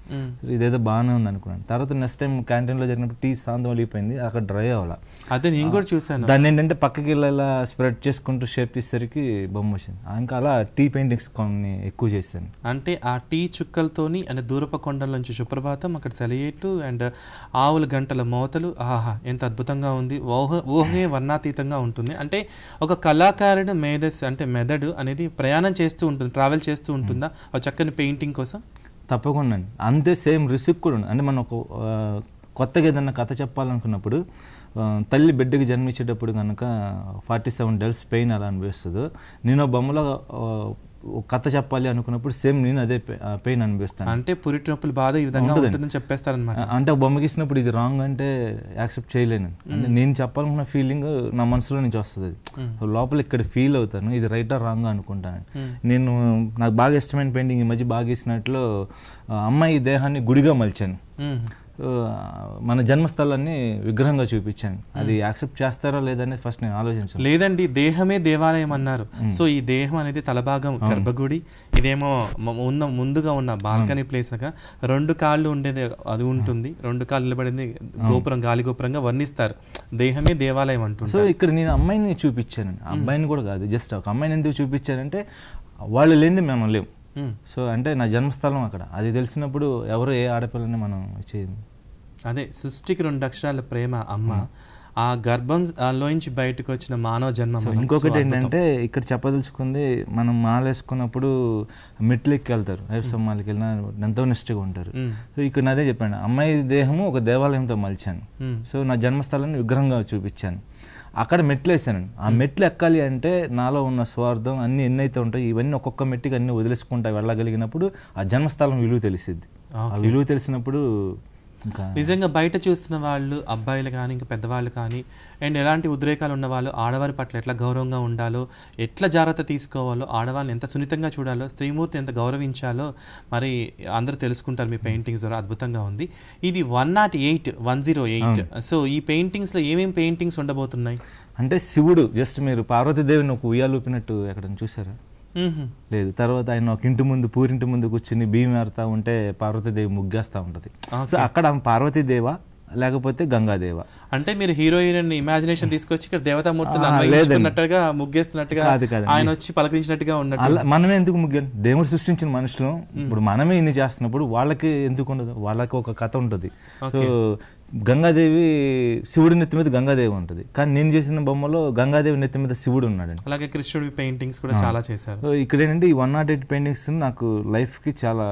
మ్మ్. ఇదేదో బాగానే ఉంది అనుకున్నాను తర్వాత నెక్స్ట్ టైం క్యాంటీన్లో జరిగినప్పుడు టీ సాంతం వెళ్ళిపోయింది అక్కడ డ్రై అవ్వాల అదే నేను కూడా చూశాను దాన్ని ఏంటంటే పక్కకి ఇలా ఇలా స్ప్రెడ్ చేసుకుంటూ షేప్ తీసేసరికి బొమ్మ వచ్చింది ఇంకా అలా టీ పెయింటింగ్స్ కొన్ని ఎక్కువ చేశాను అంటే ఆ టీ చుక్కలతోని అంటే దూరప కొండల నుంచి సుప్రభాతం అక్కడ సెలయేట్లు అండ్ ఆవుల గంటల మోతలు ఆహా ఎంత అద్భుతంగా ఉంది ఊహ ఊహే వర్ణాతీతంగా ఉంటుంది అంటే ఒక కళాకారుడు మేధస్ అంటే మెదడు అనేది ప్రయాణం చేస్తూ ఉంటుంది ట్రావెల్ చేస్తూ ఉంటుందా ఒక చక్కని పెయింటింగ్ కోసం తప్పకుండా అండి. అంతే సేమ్ రిస్క్ కూడా ఉంది అంటే మనం ఒక ఆ, కొత్తగా ఏదన్నా కథ చెప్పాలనుకున్నప్పుడు ఆ, తల్లి బిడ్డకి జన్మించేటప్పుడు కనుక ఫార్టీ సెవెన్ డేస్ పెయిన్ అలా అనిపిస్తుందో నేను ఆ బొమ్మలో ఆ, ఒక కథ చెప్పాలి అనుకున్నప్పుడు సేమ్ నేను అదే పెయిన్ అనిపిస్తాను అంటే పురిటి నొప్పులు బాధ ఈ విధంగా ఉంటుందండి. ఉంటుందని చెప్పేస్తారనమాట అంటే ఒక బొమ్మకి ఇచ్చినప్పుడు ఇది రాంగ్ అంటే యాక్సెప్ట్ చేయలేను అంటే నేను చెప్పాలనుకున్న ఫీలింగ్ నా మనసులో నుంచి వస్తుంది అది లోపల ఇక్కడ ఫీల్ అవుతాను ఇది రైటా రాంగ్ అనుకుంటాను నేను నాకు బాగా ఇష్టమైన పెయింటింగ్ ఈ మధ్య బాగా ఇచ్చినట్లు ఆ, అమ్మాయి దేహాన్ని గుడిగా మలిచాను సో, మన జన్మస్థలాన్ని విగ్రహంగా చూపించాను అది యాక్సెప్ట్ చేస్తారా లేదనేది ఫస్ట్ నేను ఆలోచించాను లేదండి దేహమే దేవాలయం అన్నారు సో ఈ దేహం అనేది తలభాగం గర్భగుడి ఇదేమో మ- ఉన్న ముందుగా ఉన్న బాల్కనీ ప్లేస్ గా రెండు కాళ్ళు ఉండేది అది ఉంటుంది రెండు కాళ్ళు నిలబడింది గోపురం గాలి గోపురంగా వర్ణిస్తారు దేహమే దేవాలయం సో అంటుంటారు ఇక్కడ నేను అమ్మాయిని చూపించాను అబ్బాయిని కూడా కాదు జస్ట్ ఒక అమ్మాయిని ఎందుకు చూపించానంటే వాళ్ళు లేనిది మేము లేవు మ్మ్. సో అంటే నా జన్మస్థలం అక్కడ అది తెలిసినప్పుడు ఎవరు ఏ ఆడపిల్లని మనం చేయము అదే సృష్టికి రెండు అక్షరాల ప్రేమ అమ్మ ఆ గర్భం ఆ లోంచి బయటకు వచ్చిన మానవ జన్మ సో మనం. ఇంకొకటి సో అద్భుతం. ఏంటంటే ఇక్కడ చెప్పదలుచుకుంది మనం మాలేసుకున్నప్పుడు మెట్లు ఎక్కి వెళ్తారు ఐసమ్మాలకి వెళ్ళినా ఎంతో నిష్ఠగా ఉంటారు మ్మ్. సో ఇక్కడ నేను అదే చెప్పాను అమ్మాయి దేహము ఒక దేవాలయంతో మలిచాను మ్మ్. సో నా జన్మస్థలాన్ని విగ్రహంగా చూపించాను అక్కడ మెట్లు వేసాను ఆ మెట్లు ఎక్కాలి అంటే నాలో ఉన్న స్వార్థం అన్ని ఎన్నైతే ఉంటాయి ఇవన్నీ ఒక్కొక్క మెట్టికి అన్ని వదిలేసుకుంటా వెళ్ళగలిగినప్పుడు ఆ జన్మస్థలం విలువ తెలిసిద్ది ఆ విలువ తెలిసినప్పుడు ఇంకా నిజంగా బయట చూస్తున్న వాళ్ళు అబ్బాయిలు కానీ ఇంకా పెద్దవాళ్ళు కానీ అండ్ ఎలాంటి ఉద్రేకాలు ఉన్న వాళ్ళు ఆడవారి పట్ల ఎట్లా గౌరవంగా ఉండాలో ఎట్లా జాగ్రత్త తీసుకోవాలో ఆడవాళ్ళని ఎంత సున్నితంగా చూడాలో స్త్రీమూర్తి ఎంత గౌరవించాలో మరి అందరూ తెలుసుకుంటారు మీ పెయింటింగ్స్ ద్వారా అద్భుతంగా ఉంది ఇది one nought eight one zero eight so ఈ పెయింటింగ్స్లో ఏమేమి పెయింటింగ్స్ ఉండబోతున్నాయి అంటే శివుడు జస్ట్ మీరు పార్వతీదేవిని ఒక ఉయ్యాలు ఊపినట్టు ఎక్కడ చూసారా మ్మ్హ. లేదు తర్వాత ఆయన ఒక ఇంటి ముందు పూరింటి ముందు కూర్చుని బియ్యం ఏరుతా ఉంటే పార్వతీదేవి ముగ్గేస్తా ఉంటది సో అక్కడ ఆమె పార్వతీదేవ లేకపోతే గంగాదేవ అంటే మీరు హీరోయిన్ ఇమాజినేషన్ తీసుకొచ్చి ఇక్కడ దేవతామూర్తులు ఆ, అన్వయించుకున్నట్టుగా ముగ్గేస్తున్నట్టుగా కాదు, కాదు. ఆయన వచ్చి పలకరించినట్టుగా ఉన్నట్టు అలా మనమే ఎందుకు ముగ్గాలి దేవుడు సృష్టించిన మనుషులు ఇప్పుడు మనమే ఇన్ని చేస్తున్నప్పుడు వాళ్ళకి ఎందుకు ఉండదు వాళ్ళకి ఒక కథ ఉంటుంది సో గంగాదేవి శివుడి నెత్తి మీద గంగాదేవి ఉంటుంది కానీ నేను చేసిన బొమ్మలో గంగాదేవి నెత్తి మీద శివుడు ఉన్నాడండి అలాగే కృష్ణుడి పెయింటింగ్స్ కూడా చాలా చేశారు సో ఇక్కడ ఏంటంటే ఈ వన్ నాట్ ఎయిట్ పెయింటింగ్స్ నాకు లైఫ్కి చాలా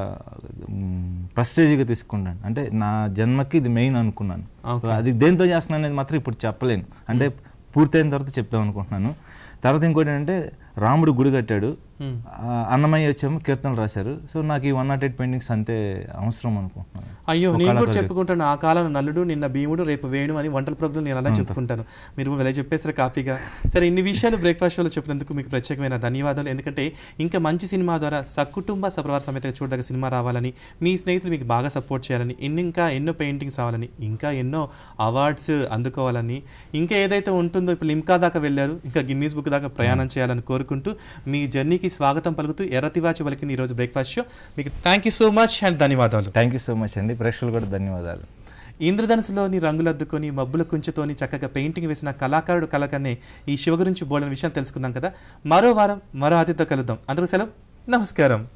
ప్రెస్టేజ్గా తీసుకున్నాను అంటే నా జన్మకి ఇది మెయిన్ అనుకున్నాను సో అది దేంతో చేస్తున్నాను అనేది మాత్రం ఇప్పుడు చెప్పలేను అంటే పూర్తయిన తర్వాత చెప్తాం అనుకుంటున్నాను తర్వాత ఇంకోటి ఏంటంటే రాముడు గుడి కట్టాడు Hmm. ఆ, అన్నమయ్య వచ్చేమో కీర్తనలు రాశారు సో నాకు ఈ వన్ నాట్ ఎయిట్ పెయింటింగ్స్ అంతే అవసరం అనుకుంటున్నాను అయ్యో ఒక నేను కూడా కళాకారుడు. చెప్పుకుంటాను ఆ కాలం నల్లుడు నిన్న భీముడు రేపు వేణు అని వంటల ప్రోగ్రాం నేను అలా చెప్పుకుంటాను మీరు వెళ్ళి చెప్పేసారు కాపీగా సరే ఇన్ని విషయాలు బ్రేక్ఫాస్ట్ షోలో చెప్పినందుకు మీకు ప్రత్యేకమైన ధన్యవాదాలు ఎందుకంటే ఇంకా మంచి సినిమా ద్వారా సకుటుంబ సపరివార సమేతగా చూడదగ్గ సినిమా రావాలని మీ స్నేహితులు మీకు బాగా సపోర్ట్ చేయాలని ఇన్ని ఇంకా ఎన్నో పెయింటింగ్స్ రావాలని ఇంకా ఎన్నో అవార్డ్స్ అందుకోవాలని ఇంకా ఏదైతే ఉంటుందో ఇప్పుడు లిమ్కా దాకా వెళ్ళారు ఇంకా గిన్నీస్ బుక్ దాకా ప్రయాణం చేయాలని కోరుకుంటూ మీ జర్నీకి స్వాగతం పలుకుతూ ఎర్రతివాచి పలికింది ఈరోజు బ్రేక్ఫాస్ట్ షో మీకు thank you so much and ధన్యవాదాలు థ్యాంక్ యూ సో మచ్ అండి ప్రేక్షకులు కూడా ధన్యవాదాలు ఇంద్రధనుసులోని రంగులద్దుకొని మబ్బుల కుంచుతోని చక్కగా పెయింటింగ్ వేసిన కళాకారుడు కళకన్నే ఈ శివ గురించి బోలని విషయాలు తెలుసుకున్నాం కదా మరో వారం మరో అతిథితో కలుద్దాం అందరూ సెలవు నమస్కారం